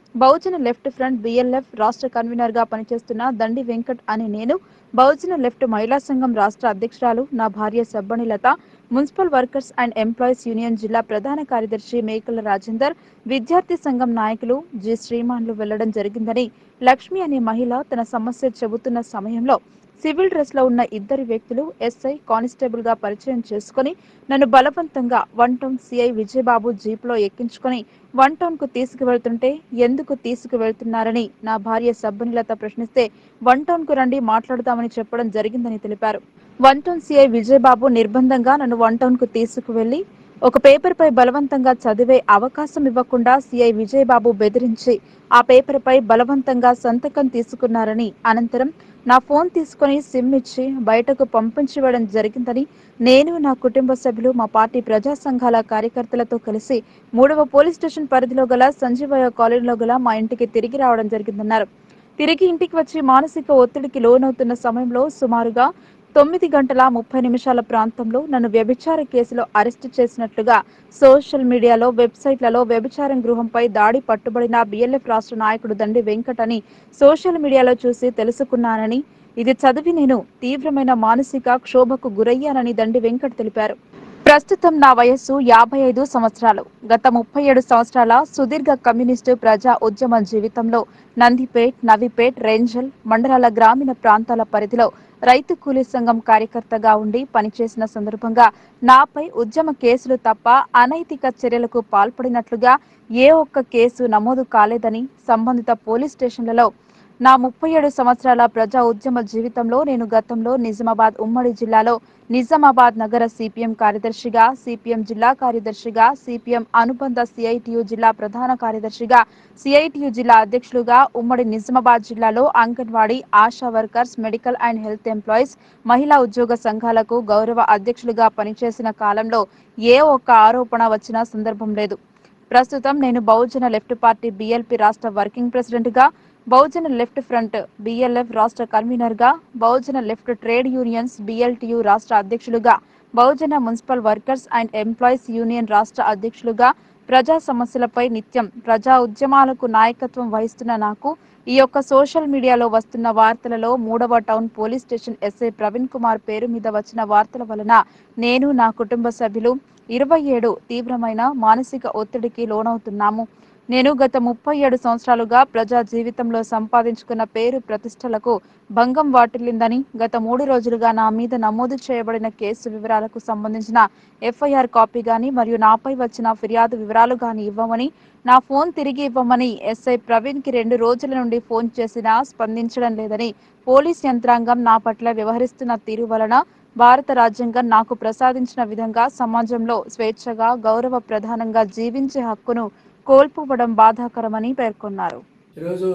బహుజన లెఫ్ట్ ఫ్రంట్ బిఎల్ఎఫ్ రాష్ట్ర కన్వీనర్ గా పనిచేస్తున్న దండి వెంకట్ అనే నేను బహుజన లెఫ్ట్ మహిళా సంఘం రాష్ట్ర అధ్యక్షురాలు నా భార్య Sabbani Latha municipal workers and employees union జిల్లా ప్రధాన కార్యదర్శి మేకల రాజేందర్ విద్యార్థి సంఘం నాయకులు జి శ్రీమాన్లు వెళ్లడం జరిగిందని లక్ష్మి అనే మహిళ తన సమస్య చెబుతున్న సమయంలో సివిల్ డ్రెస్ లో ఉన్న ఇద్దరు వ్యక్తులు ఎస్ఐ కానిస్టేబుల్ గా పరిచయం చేసుకుని నన్ను బలవంతంగా one town CI Vijayababu jeep లో ఎక్కించుకొని వన్ టౌన్ కు తీసుకువెళ్తుంటే ఎందుకు తీసుకువెళ్తున్నారని నా భార్య సబ్బనిలత ప్రశ్నిస్తే వన్ టౌన్ కు రండి మాట్లాడదామని చెప్పడం జరిగిందని తెలిపారు వన్ టౌన్ సిఐ విజయబాబు నిర్బంధంగా నన్ను వన్ టౌన్ కు తీసుకువెళ్లి ఒక పేపర్ పై బలవంతంగా చదివే అవకాశం ఇవ్వకుండా సిఐ విజయబాబు బెదిరించి ఆ పేపర్ పై బలవంతంగా సంతకం తీసుకున్నారని అనంతరం నా ఫోన్ తీసుకుని సిమ్ ఇచ్చి బయటకు పంపించివ్వడం జరిగిందని నేను నా కుటుంబ సభ్యులు మా పార్టీ ప్రజా సంఘాల కార్యకర్తలతో కలిసి మూడవ పోలీస్ స్టేషన్ పరిధిలో గల సంజీవయ్య కాలనీలో గల మా ఇంటికి తిరిగి రావడం జరిగిందన్నారు తిరిగి ఇంటికి వచ్చి మానసిక ఒత్తిడికి లోనవుతున్న సమయంలో సుమారుగా తొమ్మిది గంటల ముప్పై నిమిషాల ప్రాంతంలో నన్ను వ్యభిచార కేసులో అరెస్టు చేసినట్లుగా సోషల్ మీడియాలో వెబ్సైట్లలో వ్యభిచారం గృహంపై దాడి పట్టుబడిన బిఎల్ఎఫ్ రాష్ట్ర నాయకుడు దండి వెంకట్ అని సోషల్ మీడియాలో చూసి తెలుసుకున్నానని ఇది చదివి నేను తీవ్రమైన మానసిక క్షోభకు గురయ్యానని దండి వెంకట్ తెలిపారు ప్రస్తుతం నా వయస్సు యాభై ఐదు సంవత్సరాలు గత ముప్పై ఏడు సంవత్సరాల సుదీర్ఘ కమ్యూనిస్టు ప్రజా ఉద్యమ జీవితంలో నందిపేట్ నవిపేట్ రేంజల్ మండలాల గ్రామీణ ప్రాంతాల పరిధిలో రైతు కూలీ సంఘం కార్యకర్తగా ఉండి పనిచేసిన సందర్భంగా నాపై ఉద్యమ కేసులు తప్ప అనైతిక చర్యలకు పాల్పడినట్లుగా ఏ ఒక్క కేసు నమోదు కాలేదని సంబంధిత పోలీస్ స్టేషన్లలో నా ముప్పై ఏడు సంవత్సరాల ప్రజా ఉద్యమ జీవితంలో నేను గతంలో నిజామాబాద్ ఉమ్మడి జిల్లాలో నిజామాబాద్ నగర సిపిఎం కార్యదర్శిగా సిపిఎం జిల్లా కార్యదర్శిగా సిపిఎం అనుబంధ సిఐటియు జిల్లా ప్రధాన కార్యదర్శిగా సిఐటియు జిల్లా అధ్యక్షులుగా ఉమ్మడి నిజామాబాద్ జిల్లాలో anganwadi Asha workers medical and health employees మహిళా ఉద్యోగ సంఘాలకు గౌరవ అధ్యక్షులుగా పనిచేసిన కాలంలో ఏ ఒక్క ఆరోపణ వచ్చిన సందర్భం లేదు ప్రస్తుతం నేను బహుజన లెఫ్ట్ పార్టీ బిఎల్పి రాష్ట్ర వర్కింగ్ ప్రెసిడెంట్ గా బహుజన లెఫ్ట్ ఫ్రంట్ బిఎల్ఎఫ్ రాష్ట్ర కన్వీనర్ గా Bahujan left trade unions BLTU రాష్ట్ర అధ్యక్షులుగా Bahujan municipal workers and employees union రాష్ట్ర అధ్యక్షులుగా ప్రజా సమస్యలపై నిత్యం ప్రజా ఉద్యమాలకు నాయకత్వం వహిస్తున్న నాకు ఈ యొక్క సోషల్ మీడియాలో వస్తున్న వార్తలలో మూడవ town police station SI Praveen Kumar పేరు మీద వచ్చిన వార్తల వలన నేను నా కుటుంబ సభ్యులు ఇరవై ఏడు తీవ్రమైన మానసిక ఒత్తిడికి లోనవుతున్నాము నేను గత ముప్పై ఏడు సంవత్సరాలుగా ప్రజా జీవితంలో సంపాదించుకున్న పేరు ప్రతిష్టలకు భంగం వాటిల్లిందని గత మూడు రోజులుగా నా మీద నమోదు చేయబడిన కేసు వివరాలకు సంబంధించిన ఎఫ్ఐఆర్ కాపీ గాని మరియు నాపై వచ్చిన ఫిర్యాదు వివరాలు గాని ఇవ్వమని నా ఫోన్ తిరిగి ఇవ్వమని ఎస్ఐ ప్రవీణ్ కి రెండు రోజుల నుండి ఫోన్ చేసినా స్పందించడం లేదని పోలీస్ యంత్రాంగం నా పట్ల వ్యవహరిస్తున్న తీరు వలన భారత రాజ్యాంగం నాకు ప్రసాదించిన విధంగా సమాజంలో స్వేచ్ఛగా గౌరవ ప్రధానంగా జీవించే హక్కును కోల్పోవడం బాధాకరమని పేర్కొన్నారు ఈరోజు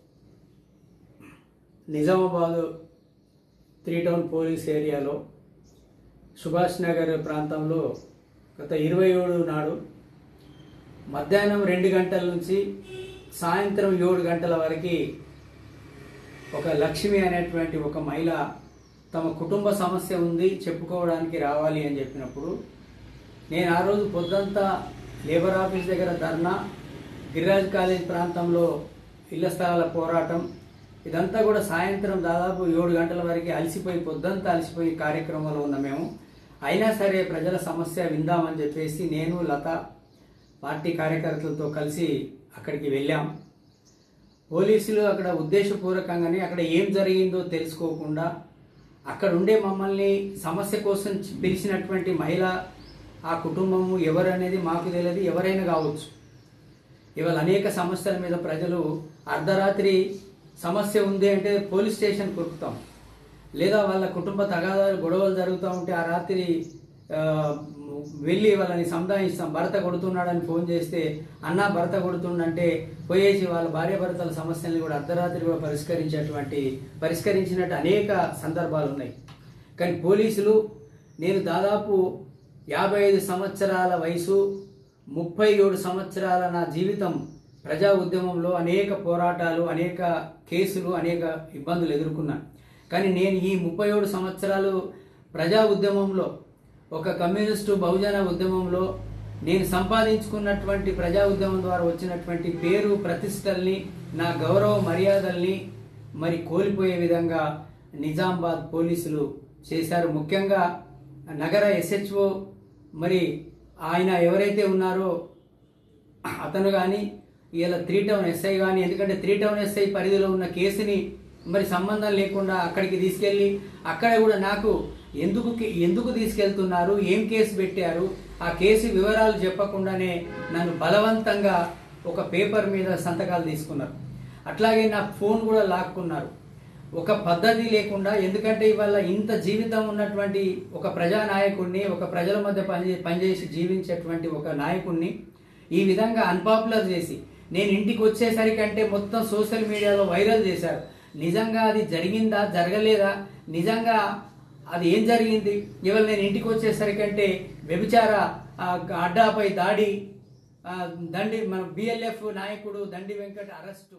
నిజామాబాద్ త్రీ టౌన్ పోలీస్ ఏరియాలో సుభాష్ నగర్ ప్రాంతంలో గత ఇరవై ఏడు నాడు మధ్యాహ్నం రెండు గంటల నుంచి సాయంత్రం ఏడు గంటల వరకు ఒక లక్ష్మి అనేటువంటి ఒక మహిళ తమ కుటుంబ సమస్య ఉంది చెప్పుకోవడానికి రావాలి అని చెప్పినప్పుడు నేను ఆ రోజు పొద్దంతా లేబర్ ఆఫీస్ దగ్గర ధర్నా గిరిరాజ్ కాలేజ్ ప్రాంతంలో ఇళ్ల స్థలాల పోరాటం ఇదంతా కూడా సాయంత్రం దాదాపు ఏడు గంటల వరకు అలసిపోయి పొద్దంతా అలసిపోయి కార్యక్రమంలో ఉన్న మేము అయినా సరే ప్రజల సమస్య విందామని చెప్పేసి నేను లత పార్టీ కార్యకర్తలతో కలిసి అక్కడికి వెళ్ళాం పోలీసులు అక్కడ ఉద్దేశపూర్వకంగానే అక్కడ ఏం జరిగిందో తెలుసుకోకుండా అక్కడ ఉండే మమ్మల్ని సమస్య కోసం పిలిచినటువంటి మహిళ ఆ కుటుంబము ఎవరు అనేది మాకు తెలియదు ఎవరైనా కావచ్చు ఇవాళ అనేక సమస్యల మీద ప్రజలు అర్ధరాత్రి సమస్య ఉంది అంటే పోలీస్ స్టేషన్ కొరుకుతాం లేదా వాళ్ళ కుటుంబ తగాదాలు గొడవలు జరుగుతూ ఉంటే ఆ రాత్రి ఆ, వెళ్ళి వాళ్ళని సంధాయిస్తాం భర్త కొడుతున్నాడని ఫోన్ చేస్తే అన్న భర్త కొడుతుండంటే పోయేసి వాళ్ళ భార్య భర్తల సమస్యల్ని కూడా అర్ధరాత్రి కూడా పరిష్కరించేటువంటి పరిష్కరించినట్టు అనేక సందర్భాలు ఉన్నాయి కానీ పోలీసులు నేను దాదాపు యాభై ఐదు సంవత్సరాల వయసు ముప్పై ఏడు సంవత్సరాల నా జీవితం ప్రజా ఉద్యమంలో అనేక పోరాటాలు అనేక కేసులు అనేక ఇబ్బందులు ఎదుర్కొన్నాను కానీ నేను ఈ ముప్పై ఏడు సంవత్సరాలు ప్రజా ఉద్యమంలో ఒక కమ్యూనిస్టు బహుజన ఉద్యమంలో నేను సంపాదించుకున్నటువంటి ప్రజా ఉద్యమం ద్వారా వచ్చినటువంటి పేరు ప్రతిష్టల్ని నా గౌరవ మర్యాదల్ని మరి కోల్పోయే విధంగా నిజామాబాద్ పోలీసులు చేశారు ముఖ్యంగా నగర ఎస్హెచ్ఓ మరి ఆయన ఎవరైతే ఉన్నారో అతను కానీ ఇలా త్రీ టౌన్ ఎస్ఐ కానీ ఎందుకంటే త్రీ టౌన్ ఎస్ఐ పరిధిలో ఉన్న కేసుని మరి సంబంధం లేకుండా అక్కడికి తీసుకెళ్ళి అక్కడ కూడా నాకు ఎందుకు ఎందుకు తీసుకెళ్తున్నారు ఏం కేసు పెట్టారు ఆ కేసు వివరాలు చెప్పకుండానే నన్ను బలవంతంగా ఒక పేపర్ మీద సంతకాలు తీసుకున్నారు అట్లాగే నా ఫోన్ కూడా లాక్కున్నారు ఒక పద్ధతి లేకుండా ఎందుకంటే ఇవాళ ఇంత జీవితం ఉన్నటువంటి ఒక ప్రజానాయకుడిని ఒక ప్రజల మధ్య పని పనిచేసి జీవించేటువంటి ఒక నాయకుడిని ఈ విధంగా అన్పాపులర్ చేసి నేను ఇంటికి వచ్చేసరికి అంటే మొత్తం సోషల్ మీడియాలో వైరల్ చేశారు నిజంగా అది జరిగిందా జరగలేదా నిజంగా అది ఏం జరిగింది ఇవాళ నేను ఇంటికి వచ్చేసరికి అంటే వ్యభిచార ఆ, అడ్డాపై దాడి ఆ, దండి మన బిఎల్ఎఫ్ నాయకుడు దండి వెంకట అరెస్టు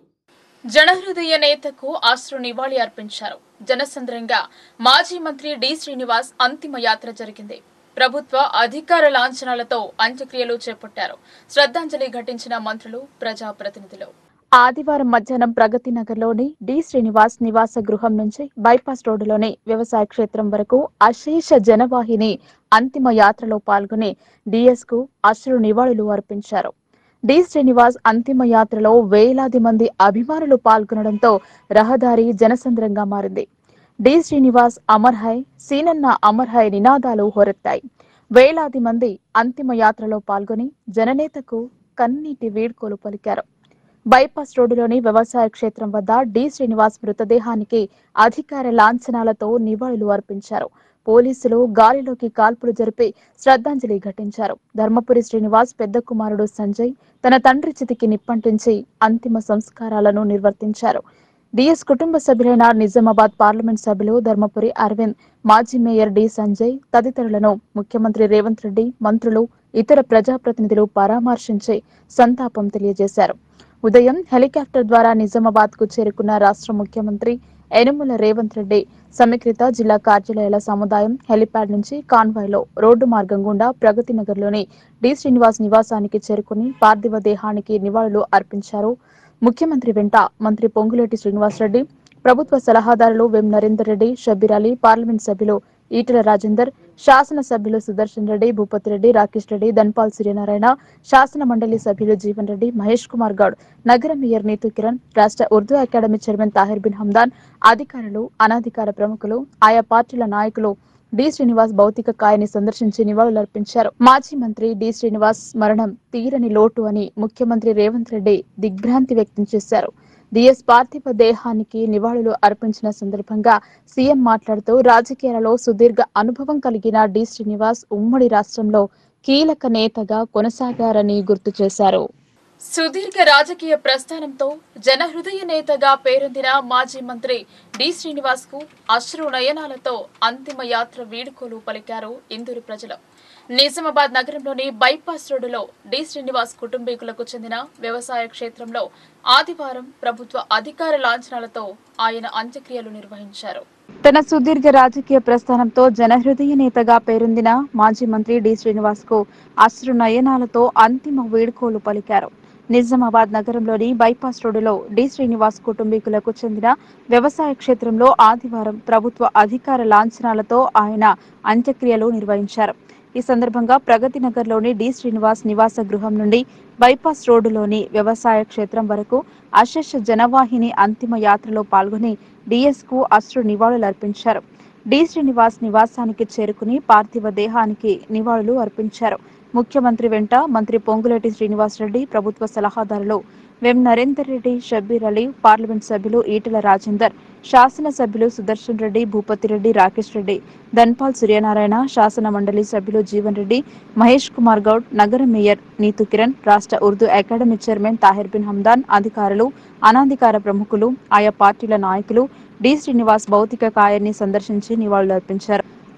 జనహృదయ నేతకు అశ్రు నివాళి అర్పించారు జనసంద్రంగా మాజీ మంత్రి డి శ్రీనివాస్ అంతిమ యాత్ర జరిగింది ప్రభుత్వ అధికార లాంఛనాలతో అంత్యక్రియలు చేపట్టారు శ్రద్ధాంజలి ఘటించిన మంత్రులు ప్రజాప్రతినిధులు ఆదివారం మధ్యాహ్నం ప్రగతి నగర్లోని డి శ్రీనివాస్ నివాస గృహం నుంచి బైపాస్ రోడ్డులోని వ్యవసాయ క్షేత్రం వరకు అశేష జనవాహిని అంతిమ యాత్రలో పాల్గొని డిఎస్ కు అశ్రు నివాళులు అర్పించారు డి శ్రీనివాస్ అంతిమ యాత్రలో వేలాది మంది అభిమానులు పాల్గొనడంతో రహదారి జనసంద్రంగా మారింది డి శ్రీనివాస్ అమర్ హై సీనన్న అమర్ హై నినాదాలు హోరెత్తాయి వేలాది మంది అంతిమ యాత్రలో పాల్గొని జననేతకు కన్నీటి వీడ్కోలు పలికారు బైపాస్ రోడ్డులోని వ్యవసాయ క్షేత్రం వద్ద డి శ్రీనివాస్ మృతదేహానికి అధికార లాంఛనాలతో నివాళులు అర్పించారు పోలీసులు గాలిలోకి కాల్పులు జరిపి శ్రద్ధాంజలి ఘటించారు ధర్మపురి శ్రీనివాస్ పెద్ద కుమారుడు సంజయ్ తన తండ్రి చితికి నిప్పంటించి అంతిమ సంస్కారాలను నిర్వర్తించారు డిఎస్ కుటుంబ సభ్యులైన నిజామాబాద్ పార్లమెంట్ సభ్యులు ధర్మపురి అరవింద్ మాజీ మేయర్ డి సంజయ్ తదితరులను ముఖ్యమంత్రి రేవంత్ రెడ్డి మంత్రులు ఇతర ప్రజాప్రతినిధులు పరామర్శించి సంతాపం తెలియజేశారు ఉదయం హెలికాప్టర్ ద్వారా నిజామాబాద్ కు చేరుకున్న రాష్ట్ర ముఖ్యమంత్రి యనుమల రేవంత్ రెడ్డి సమీకృత జిల్లా కార్యాలయాల సముదాయం హెలిప్యాడ్ నుంచి కాన్వాయ్లో రోడ్డు మార్గం గుండా ప్రగతి నగర్లోని డి శ్రీనివాస్ నివాసానికి చేరుకుని పార్థివ దేహానికి నివాళులు అర్పించారు ముఖ్యమంత్రి వెంట మంత్రి పొంగులేటి శ్రీనివాసరెడ్డి ప్రభుత్వ సలహాదారులు వెం నరేందర్ రెడ్డి షబ్బీర్ అలీ పార్లమెంట్ సభ్యులు ఈటెల రాజేందర్ శాసన సభ్యులు సుదర్శన్ రెడ్డి భూపతి రెడ్డి రాకేష్ రెడ్డి ధన్పాల్ సూర్యనారాయణ శాసన మండలి సభ్యులు జీవన్ రెడ్డి మహేష్ కుమార్ గౌడ్ నగర మేయర్ నీతు కిరణ్ రాష్ట్ర ఉర్దూ అకాడమీ చైర్మన్ తాహిర్ బిన్ హమ్దాన్ అధికారులు అనధికార ప్రముఖులు ఆయా పార్టీల నాయకులు డి శ్రీనివాస్ భౌతిక కాయాన్ని సందర్శించి నివాళులర్పించారు మాజీ మంత్రి డి శ్రీనివాస్ మరణం తీరని లోటు అని ముఖ్యమంత్రి రేవంత్ రెడ్డి దిగ్భ్రాంతి వ్యక్తం చేశారు డిఎస్ పార్థివ దేహానికి నివాళులు అర్పించిన సందర్భంగా సీఎం మాట్లాడుతూ రాజకీయాలలో సుదీర్ఘ అనుభవం కలిగిన డి శ్రీనివాస్ ఉమ్మడి రాష్ట్రంలో కీలక నేతగా కొనసాగారని గుర్తు చేశారు సుదీర్ఘ రాజకీయ ప్రస్థానంతో జనహృదయ నేతగా పేరొందిన మాజీ మంత్రి డి శ్రీనివాస్ కు అశ్రు నయనాలతో అంతిమ యాత్ర వీడుకోలు పలికారు ఇందూరు ప్రజలు నిజామాబాద్ నగరంలోని బైపాస్ రోడ్డులో డి శ్రీనివాస్ కుటుంబీకులకు చెందిన వ్యవసాయ క్షేత్రంలో ఆదివారం ప్రభుత్వ అధికార లాంఛనాలతో ఆయన అంత్యక్రియలు నిర్వహించారు తన సుదీర్ఘ రాజకీయ ప్రస్థానంతో జనహృదయ నేతగా పేరొందిన మాజీ మంత్రి డి శ్రీనివాస్ కు అశ్రు నయనాలతో అంతిమ వేడుకోలు పలికారు నిజామాబాద్ నగరంలోని బైపాస్ రోడ్డులో డి శ్రీనివాస్ కుటుంబీకులకు చెందిన వ్యవసాయ క్షేత్రంలో ఆదివారం ప్రభుత్వ అధికార లాంఛనాలతో ఆయన అంత్యక్రియలు నిర్వహించారు ఈ సందర్భంగా ప్రగతి నగర్లోని డి శ్రీనివాస్ నివాస గృహం నుండి బైపాస్ రోడ్డులోని వ్యవసాయ క్షేత్రం వరకు అశేష జనవాహిని అంతిమ యాత్రలో పాల్గొని డిఎస్ కు అశ్రు నివాళులు అర్పించారు డి శ్రీనివాస్ నివాసానికి చేరుకుని పార్థివ దేహానికి నివాళులు అర్పించారు ముఖ్యమంత్రి వెంట మంత్రి పొంగులేటి శ్రీనివాసరెడ్డి ప్రభుత్వ సలహాదారులు వెం నరేందర్ రెడ్డి షబ్బీర్ అలీ పార్లమెంట్ సభ్యులు ఈటెల రాజేందర్ శాసన సభ్యులు సుదర్శన్ రెడ్డి భూపతి రెడ్డి రాకేష్ రెడ్డి ధన్పాల్ సూర్యనారాయణ శాసన మండలి సభ్యులు జీవన్ రెడ్డి మహేష్ కుమార్ గౌడ్ నగర మేయర్ నీతు కిరణ్ రాష్ట్ర ఉర్దూ అకాడమీ చైర్మన్ తాహిర్ బిన్ హమ్దాన్ అధికారులు అనాధికార ప్రముఖులు ఆయా పార్టీల నాయకులు డి శ్రీనివాస్ భౌతిక కాయాన్ని సందర్శించి నివాళులర్పించారు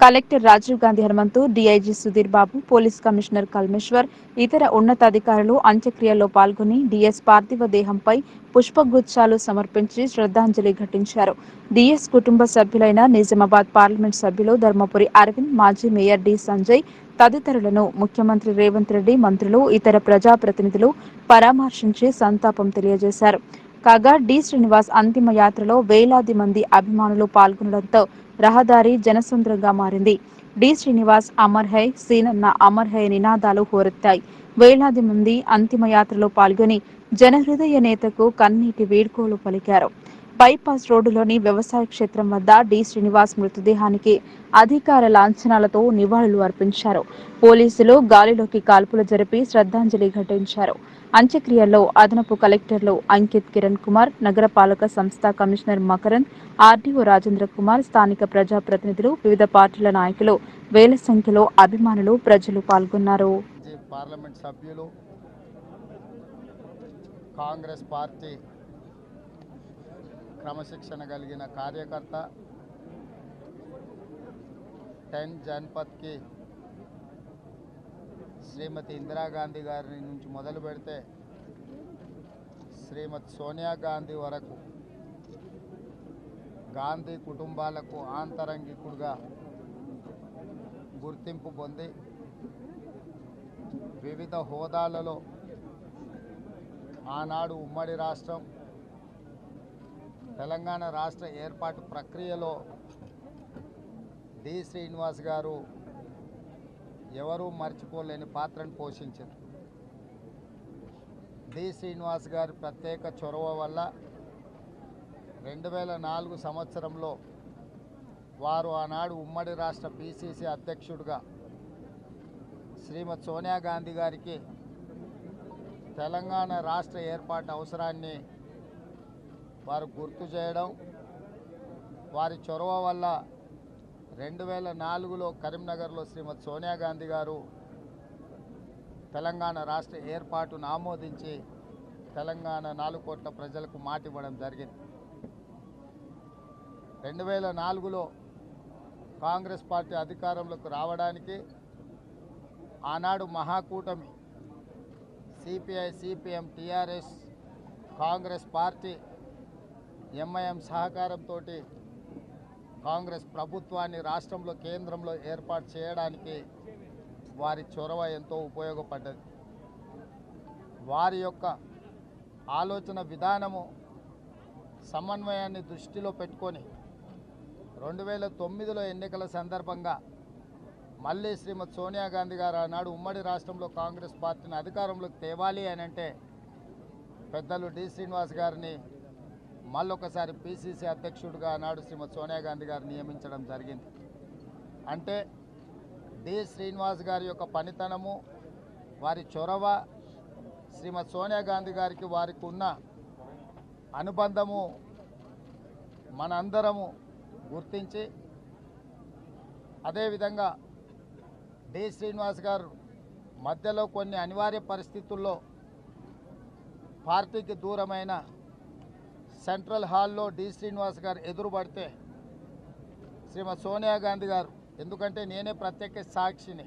collector Rajiv Gandhi Hanumanthu DIG Sudheer Babu police commissioner Kalmeshwar ఇతర ఉన్నతాధికారులు అంత్యక్రియల్లో పాల్గొని డిఎస్ పార్థివ దేహంపై పుష్పగుచ్చాలు సమర్పించి శ్రద్ధాంజలి ఘటించారు డిఎస్ కుటుంబ సభ్యులైన నిజామాబాద్ పార్లమెంట్ సభ్యులు ధర్మపురి అరవింద్ మాజీ మేయర్ డి సంజయ్ తదితరులను ముఖ్యమంత్రి రేవంత్ రెడ్డి మంత్రులు ఇతర ప్రజాప్రతినిధులు పరామర్శించి సంతాపం తెలియజేశారు కాగా డి శ్రీనివాస్ అంతిమ యాత్రలో వేలాది మంది అభిమానులు పాల్గొనడంతో రహదారి జనసంద్రంగా మారింది డి శ్రీనివాస్ అమర్ హై సీనన్న అమర్ హై నినాదాలు హోరెత్తాయి వేలాది మంది అంతిమ యాత్రలో పాల్గొని జనహృదయ నేతకు కన్నీటి వీడ్కోలు పలికారు బైపాస్ రోడ్డులోని వ్యవసాయ క్షేత్రం వద్ద డి శ్రీనివాస్ మృతదేహానికి అధికార లాంఛనాలతో నివాళులు అర్పించారు పోలీసులు గాలిలోకి కాల్పులు జరిపి శ్రద్ధాంజలి ఘటించారు అంత్యక్రియల్లో అదనపు కలెక్టర్లు అంకిత్ కిరణ్ కుమార్ నగరపాలక సంస్థ కమిషనర్ మకరంద్ ఆర్డీఓ రాజేంద్ర కుమార్ స్థానిక ప్రజాప్రతినిధులు వివిధ పార్టీల నాయకులు వేల సంఖ్యలో అభిమానులు ప్రజలు పాల్గొన్నారు మాజీ పార్లమెంట్ సభ్యులు కాంగ్రెస్ పార్టీ క్రమశిక్షణ కలిగిన కార్యకర్త టెన్ జన్పథ్కి శ్రీమతి ఇందిరాగాంధీ గారి నుంచి మొదలు పెడితే శ్రీమతి సోనియా గాంధీ వరకు గాంధీ కుటుంబాలకు ఆంతరంగికుడుగా గుర్తింపు పొంది వివిధ హోదాలలో ఆనాడు ఉమ్మడి రాష్ట్రం తెలంగాణ రాష్ట్ర ఏర్పాటు ప్రక్రియలో డి శ్రీనివాస్ గారు ఎవరూ మర్చిపోలేని పాత్రను పోషించారు డి శ్రీనివాస్ గారి ప్రత్యేక చొరవ వల్ల రెండు వేల నాలుగు సంవత్సరంలో వారు ఆనాడు ఉమ్మడి రాష్ట్ర పిసిసి అధ్యక్షుడిగా శ్రీమతి సోనియా గాంధీ గారికి తెలంగాణ రాష్ట్ర ఏర్పాటు అవసరాన్ని వారు గుర్తు చేయడం వారి చొరవ వల్ల రెండు వేల నాలుగులో కరీంనగర్లో శ్రీమతి సోనియా గాంధీ గారు తెలంగాణ రాష్ట్ర ఏర్పాటును ఆమోదించి తెలంగాణ నాలుగు కోట్ల ప్రజలకు మాట ఇవ్వడం జరిగింది రెండు వేల నాలుగులో కాంగ్రెస్ పార్టీ అధికారంలోకి రావడానికి ఆనాడు మహాకూటమి CPI CPM TRS Congress party MIM సహకారంతో కాంగ్రెస్ ప్రభుత్వాన్ని రాష్ట్రంలో కేంద్రంలో ఏర్పాటు చేయడానికి వారి చొరవ ఎంతో ఉపయోగపడ్డది వారి యొక్క ఆలోచన విధానము సమన్వయాన్ని దృష్టిలో పెట్టుకొని రెండు వేల తొమ్మిదిలో ఎన్నికల సందర్భంగా మళ్ళీ శ్రీమతి సోనియా గాంధీ గారు ఆనాడు ఉమ్మడి రాష్ట్రంలో కాంగ్రెస్ పార్టీని అధికారంలోకి తేవాలి అని అంటే పెద్దలు డి శ్రీనివాస్ గారిని మళ్ళొకసారి పిసిసి అధ్యక్షుడిగా ఆనాడు శ్రీమతి సోనియా గాంధీ గారు నియమించడం జరిగింది అంటే డి శ్రీనివాస్ గారి యొక్క పనితనము వారి చొరవ శ్రీమతి సోనియా గాంధీ గారికి వారికి ఉన్న అనుబంధము మనందరము గుర్తించి అదేవిధంగా డి శ్రీనివాస్ గారు మధ్యలో కొన్ని అనివార్య పరిస్థితుల్లో పార్టీకి దూరమైన సెంట్రల్ హాల్లో డి శ్రీనివాస్ గారు ఎదురుపడితే శ్రీమతి సోనియా గాంధీ గారు ఎందుకంటే నేనే ప్రత్యేక సాక్షిని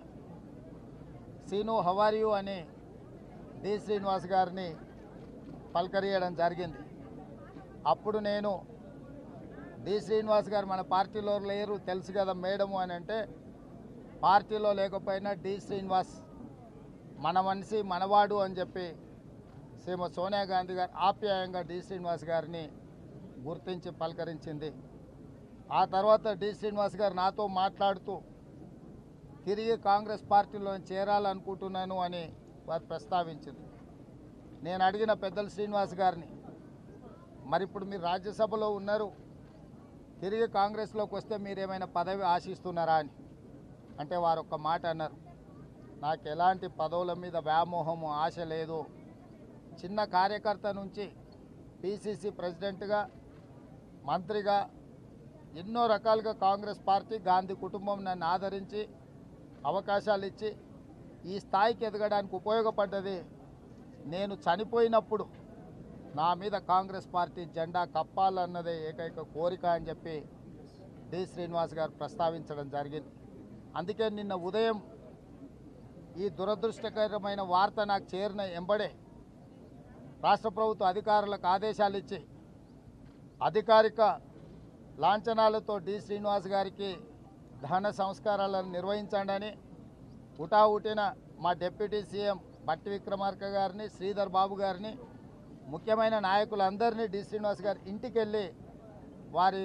సీను హవారియు అని డి శ్రీనివాస్ గారిని పలకరియడం జరిగింది అప్పుడు నేను డి శ్రీనివాస్ గారు మన పార్టీలో లేరు తెలుసు కదా మేడము అని అంటే పార్టీలో లేకపోయినా డి శ్రీనివాస్ మన మనిషి మనవాడు అని చెప్పి శ్రీమతి సోనియా గాంధీ గారు ఆప్యాయంగా డి శ్రీనివాస్ గారిని గుర్తించి పలకరించింది ఆ తర్వాత డి శ్రీనివాస్ గారు నాతో మాట్లాడుతూ తిరిగి కాంగ్రెస్ పార్టీలో చేరాలనుకుంటున్నాను అని వారు ప్రస్తావించింది నేను అడిగిన పెద్దలు శ్రీనివాస్ గారిని మరి ఇప్పుడు మీరు రాజ్యసభలో ఉన్నారు తిరిగి కాంగ్రెస్లోకి వస్తే మీరు ఏమైనా పదవి ఆశిస్తున్నారా అని అంటే వారు ఒక్క మాట అన్నారు నాకు ఎలాంటి పదవుల మీద వ్యామోహము ఆశ లేదు చిన్న కార్యకర్త నుంచి పిసిసి ప్రెసిడెంట్గా మంత్రిగా ఎన్నో రకాలుగా కాంగ్రెస్ పార్టీ గాంధీ కుటుంబం నన్ను ఆదరించి అవకాశాలు ఇచ్చి ఈ స్థాయికి ఎదగడానికి ఉపయోగపడ్డది నేను చనిపోయినప్పుడు నా మీద కాంగ్రెస్ పార్టీ జెండా కప్పాలన్నదే ఏకైక కోరిక అని చెప్పి డి శ్రీనివాస్ గారు ప్రస్తావించడం జరిగింది అందుకే నిన్న ఉదయం ఈ దురదృష్టకరమైన వార్త నాకు చేరిన ఎంబడే రాష్ట్ర ప్రభుత్వ అధికారులకు ఆదేశాలు ఇచ్చి అధికారిక లాంఛనాలతో డి శ్రీనివాస్ గారికి దహన సంస్కారాలను నిర్వహించండి ఉటావుటిన మా డిప్యూటీ సీఎం బట్టి విక్రమార్క గారిని శ్రీధర్ బాబు గారిని ముఖ్యమైన నాయకులందరినీ డి శ్రీనివాస్ గారి ఇంటికి వెళ్ళి వారి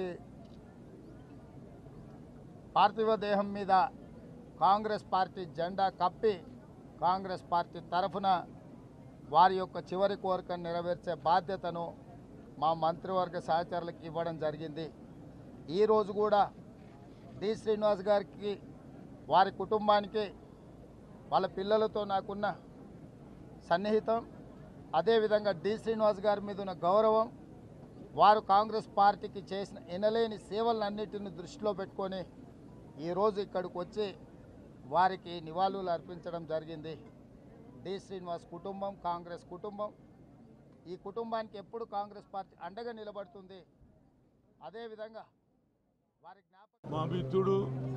పార్థివ దేహం మీద కాంగ్రెస్ పార్టీ జెండా కప్పి కాంగ్రెస్ పార్టీ తరఫున వారి యొక్క చివరి కోరికను నెరవేర్చే బాధ్యతను మా మంత్రివర్గ సహచరులకు ఇవ్వడం జరిగింది ఈరోజు కూడా డి శ్రీనివాస్ గారికి వారి కుటుంబానికి వాళ్ళ పిల్లలతో నాకున్న సన్నిహితం అదేవిధంగా డి శ్రీనివాస్ గారి మీద ఉన్న గౌరవం వారు కాంగ్రెస్ పార్టీకి చేసిన ఎనలేని సేవలన్నిటిని దృష్టిలో పెట్టుకొని ఈరోజు ఇక్కడికి వచ్చి వారికి నివాళులు అర్పించడం జరిగింది డి శ్రీనివాస్ కుటుంబం కాంగ్రెస్ కుటుంబం ఈ కుటుంబానికి ఎప్పుడు కాంగ్రెస్ పార్టీ అండగా నిలబడుతుంది అదేవిధంగా వారి జ్ఞాపకం మా మిత్రుడు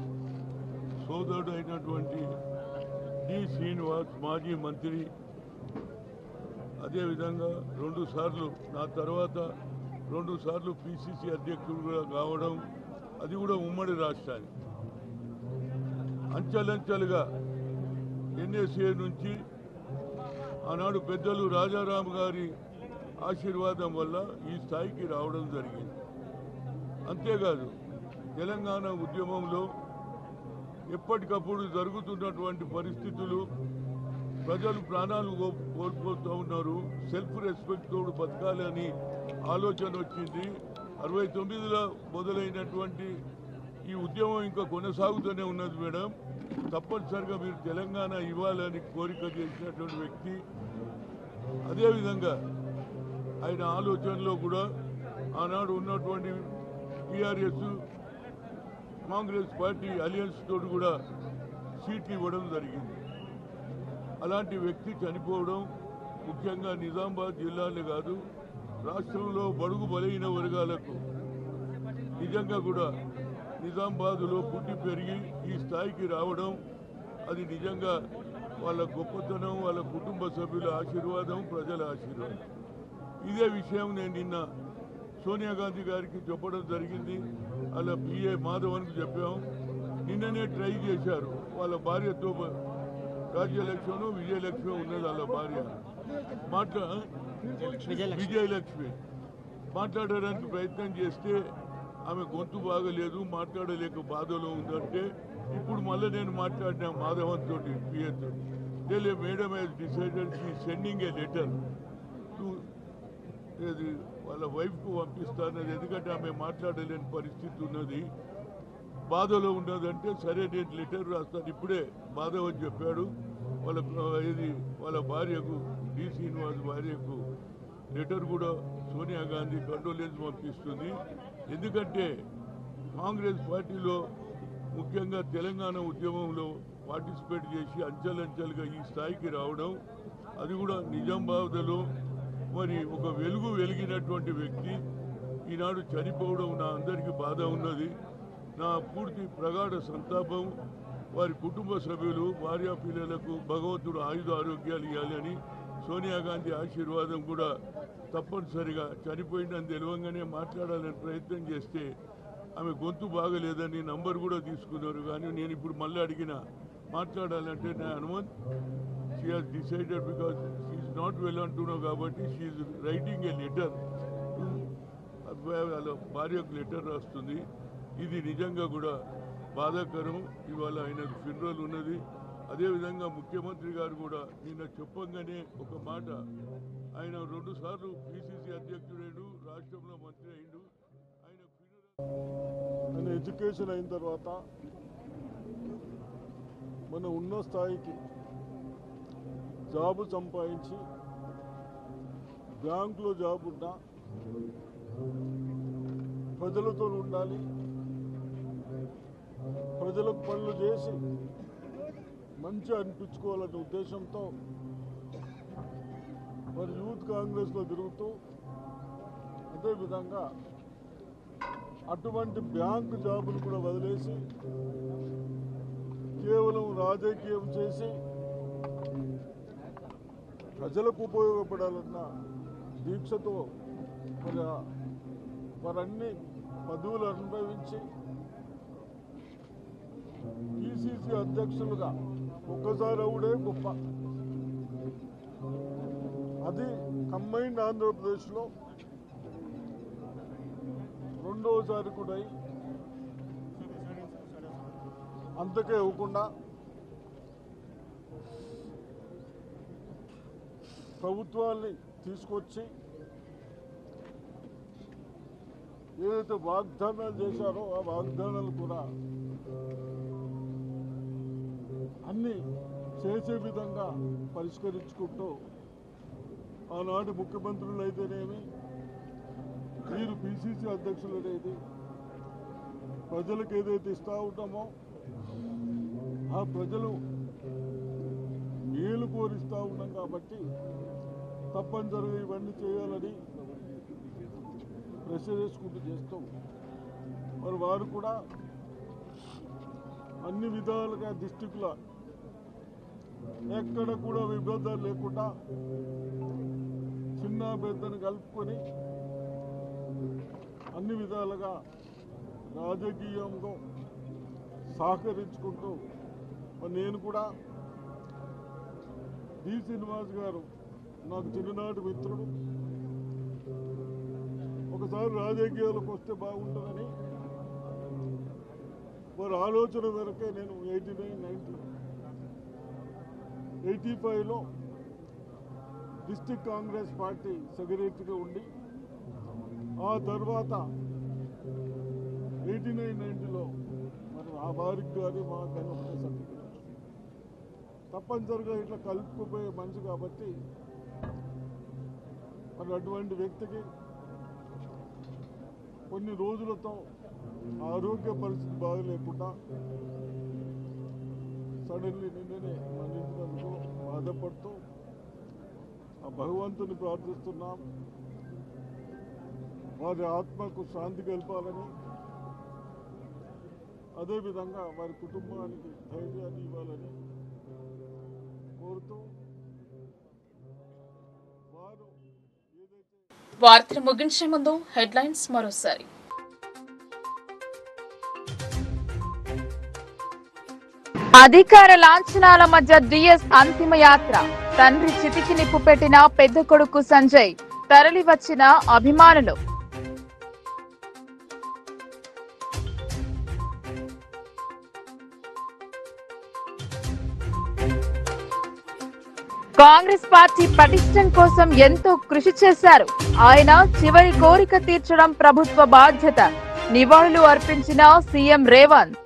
సోదరుడు అయినటువంటి డి శ్రీనివాస్ మాజీ మంత్రి అదేవిధంగా రెండు సార్లు నా తర్వాత రెండు సార్లు పిసిసి అధ్యక్షుడుగా కావడం అది కూడా ఉమ్మడి రాష్ట్రానికి అంచెలంచెలుగా ఎన్ఎస్ఏ నుంచి ఆనాడు పెద్దలు రాజారాం గారి ఆశీర్వాదం వల్ల ఈ స్థాయికి రావడం జరిగింది అంతేకాదు తెలంగాణ ఉద్యమంలో ఎప్పటికప్పుడు జరుగుతున్నటువంటి పరిస్థితులు ప్రజలు ప్రాణాలు కో- కోల్పోతూ ఉన్నారు సెల్ఫ్ రెస్పెక్ట్ తోడు బతకాలని ఆలోచన వచ్చింది అరవై తొమ్మిదిలో మొదలైనటువంటి ఈ ఉద్యమం ఇంకా కొనసాగుతూనే ఉన్నది మేడం తప్పనిసరిగా మీరు తెలంగాణ ఇవ్వాలని కోరిక చేసినటువంటి వ్యక్తి అదేవిధంగా ఆయన ఆలోచనలో కూడా ఆనాడు ఉన్నటువంటి టీఆర్ఎస్ కాంగ్రెస్ పార్టీ అలియన్స్ తోటి కూడా సీట్లు ఇవ్వడం జరిగింది అలాంటి వ్యక్తి చనిపోవడం ముఖ్యంగా నిజామాబాద్ జిల్లాలో కాదు రాష్ట్రంలో బడుగు బలైన వర్గాలకు నిజంగా కూడా నిజామాబాద్లో పుట్టి పెరిగి ఈ స్థాయికి రావడం అది నిజంగా వాళ్ళ గొప్పతనం వాళ్ళ కుటుంబ సభ్యుల ఆశీర్వాదం ప్రజల ఆశీర్వాదం ఇదే విషయం నేను నిన్న సోనియా గాంధీ గారికి చెప్పడం జరిగింది వాళ్ళ పిఏ మాధవన్కి చెప్పాం నిన్ననే ట్రై చేశారు వాళ్ళ భార్యతో రాజ్యలక్ష్మి విజయలక్ష్మి ఉన్నది వాళ్ళ భార్య మాట్లా విజయలక్ష్మి మాట్లాడడానికి ప్రయత్నం చేస్తే ఆమె గొంతు బాగలేదు మాట్లాడలేక బాధలో ఉందంటే ఇప్పుడు మళ్ళీ నేను మాట్లాడిన మాధవన్ తోటి పిఏతో తెలియ madam he's decided she sending a letter to ఇది వాళ్ళ వైఫ్కు పంపిస్తానది ఎందుకంటే ఆమె మాట్లాడలేని పరిస్థితి ఉన్నది బాధలో ఉన్నదంటే సరే నేను లెటర్ రాస్తాను ఇప్పుడే మాధవ్ అని చెప్పాడు వాళ్ళ ఇది వాళ్ళ భార్యకు డి శ్రీనివాస్ భార్యకు లెటర్ కూడా సోనియా గాంధీ కండోలెన్స్ పంపిస్తుంది ఎందుకంటే కాంగ్రెస్ పార్టీలో ముఖ్యంగా తెలంగాణ ఉద్యమంలో పార్టిసిపేట్ చేసి అంచెలంచెలుగా ఈ స్థాయికి రావడం అది కూడా నిజామాబాద్లో మరి ఒక వెలుగు వెలిగినటువంటి వ్యక్తి ఈనాడు చనిపోవడం నా అందరికీ బాధ ఉన్నది నా పూర్తి ప్రగాఢ సంతాపం వారి కుటుంబ సభ్యులు భార్యా పిల్లలకు భగవంతుడు ఆయుధ ఆరోగ్యాలు ఇవ్వాలని సోనియా గాంధీ ఆశీర్వాదం కూడా తప్పనిసరిగా చనిపోయిందని తెలియంగానే మాట్లాడాలని ప్రయత్నం చేస్తే ఆమె గొంతు బాగలేదని నంబర్ కూడా తీసుకున్నారు కానీ నేను ఇప్పుడు మళ్ళీ అడిగిన మాట్లాడాలంటే నా Hanumanth she has decided because she's not well అంటున్నావు కాబట్టి షీఈ్ రైటింగ్ ఏ లెటర్ వాళ్ళ భార్యకు లెటర్ రాస్తుంది ఇది నిజంగా కూడా బాధాకరం ఇవాళ ఆయనకు ఫినరల్ ఉన్నది అదేవిధంగా ముఖ్యమంత్రి గారు కూడా నిన్న చెప్పంగానే ఒక మాట ఆయన రెండు సార్లు పిసిసి అధ్యక్షుడైండు రాష్ట్రంలో మంత్రి అయిండు ఆయన ఆయన ఎడ్యుకేషన్ అయిన తర్వాత మన ఉన్న స్థాయికి జాబు సంపాదించి బ్యాంకులో జాబ్ ఉన్నా ప్రజలతో ఉండాలి ప్రజలకు పనులు చేసి మంచిగా అనిపించుకోవాలనే ఉద్దేశంతో మరి యూత్ కాంగ్రెస్లో తిరుగుతూ అదేవిధంగా అటువంటి బ్యాంకు జాబులు కూడా వదిలేసి కేవలం రాజకీయం చేసి ప్రజలకు ఉపయోగపడాలన్న దీక్షతో మరి ఆ- వారన్ని పదవులు అనుభవించి పిసిసి అధ్యక్షులుగా ఒక్కసారి అవుడే గొప్ప అది కంబైన్డ్ ఆంధ్రప్రదేశ్లో రెండోసారి కూడా అయి అంతకే ఇవ్వకుండా ప్రభుత్వాన్ని తీసుకొచ్చి ఏదైతే వాగ్దానాలు చేశారో ఆ వాగ్దానాలు కూడా అన్ని చేసే విధంగా పరిష్కరించుకుంటూ ఆనాటి ముఖ్యమంత్రులు అయితేనేమి వీరు పిసిసి అధ్యక్షులు అనేది ప్రజలకు ఏదైతే ఇస్తా ఉంటామో ఆ ప్రజలు మేలు కోరిస్తా ఉన్నాం కాబట్టి తప్పనిసరిగా ఇవన్నీ చేయాలని ప్రెషర్ చేసుకుంటూ చేస్తాం మరి వారు కూడా అన్ని విధాలుగా డిస్టిక్ల ఎక్కడ కూడా విభేదాలు లేకుండా చిన్న పెద్దని కలుపుకొని అన్ని విధాలుగా రాజకీయంగా సహకరించుకుంటూ మరి నేను కూడా డి శ్రీనివాస్ గారు నాకు చిన్ననాటి మిత్రుడు ఒకసారి రాజకీయాలకు వస్తే బాగుంటుందని వారి ఆలోచన మేరకే నేను ఎయిటీ నైన్ నైన్టీ ఎయిటీ ఫైవ్లో డిస్టిక్ కాంగ్రెస్ పార్టీ సెక్రటరీగా ఉండి ఆ తర్వాత ఎయిటీ నైన్ నైన్టీలో మరి ఆ వారికి కానీ మా కానీ ఒకటే సర్టిఫికెట్ తప్పనిసరిగా ఇట్లా కలుపుకుపోయే మనిషి కాబట్టి మరి అటువంటి వ్యక్తికి కొన్ని రోజులతో ఆరోగ్య పరిస్థితి బాగలేకుండా సడన్లీ నిన్ననే మరణించినందుకు బాధపడుతూ ఆ భగవంతుని ప్రార్థిస్తున్నాం వారి ఆత్మకు శాంతి కలపాలని అదేవిధంగా వారి కుటుంబానికి ధైర్యాన్ని ఇవ్వాలని కోరుతూ వారు ఏదైతే వార్తలు ముగించే ముందు హెడ్లైన్స్ మరోసారి అధికార లాంఛనాల మధ్య డిఎస్ అంతిమ యాత్ర తండ్రి చితికి నిప్పు పెట్టిన పెద్ద కొడుకు సంజయ్ తరలి వచ్చిన అభిమానులు కాంగ్రెస్ పార్టీ పటిష్టం కోసం ఎంతో కృషి చేశారు ఆయన చివరి కోరిక తీర్చడం ప్రభుత్వ బాధ్యత నివాళులు అర్పించిన సీఎం రేవంత్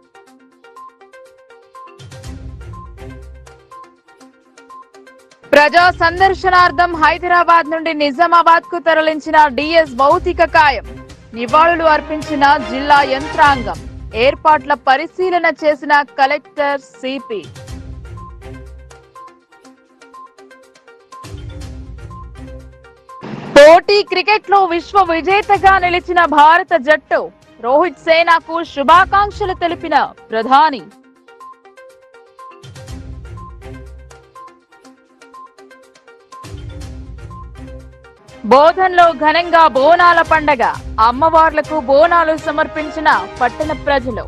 ప్రజా సందర్శనార్థం హైదరాబాద్ నుండి నిజామాబాద్ కు తరలించిన డిఎస్ భౌతిక కాయం నివాళులు అర్పించిన జిల్లా యంత్రాంగం ఏర్పాట్ల పరిశీలన చేసిన కలెక్టర్ సిపి పోటీ క్రికెట్ లో విశ్వ విజేతగా నిలిచిన భారత జట్టు రోహిత్ సేనాకు శుభాకాంక్షలు తెలిపిన ప్రధాని బోధన్లో ఘనంగా బోనాల పండగ అమ్మవార్లకు బోనాలు సమర్పించిన పట్టణ ప్రజలు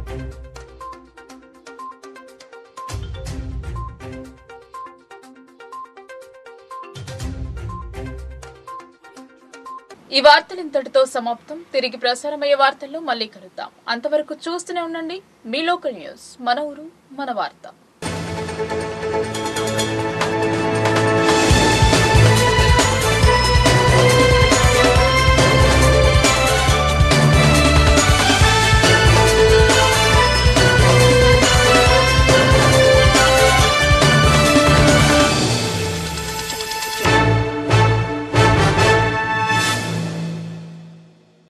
ఈ వార్తలు ఇంతటితో సమాప్తం తిరిగి ప్రసారమయ్యే వార్తల్లో మళ్ళీ కలుద్దాం అంతవరకు చూస్తూనే ఉండండి మీ లోకల్ న్యూస్ మన ఊరు మన వార్త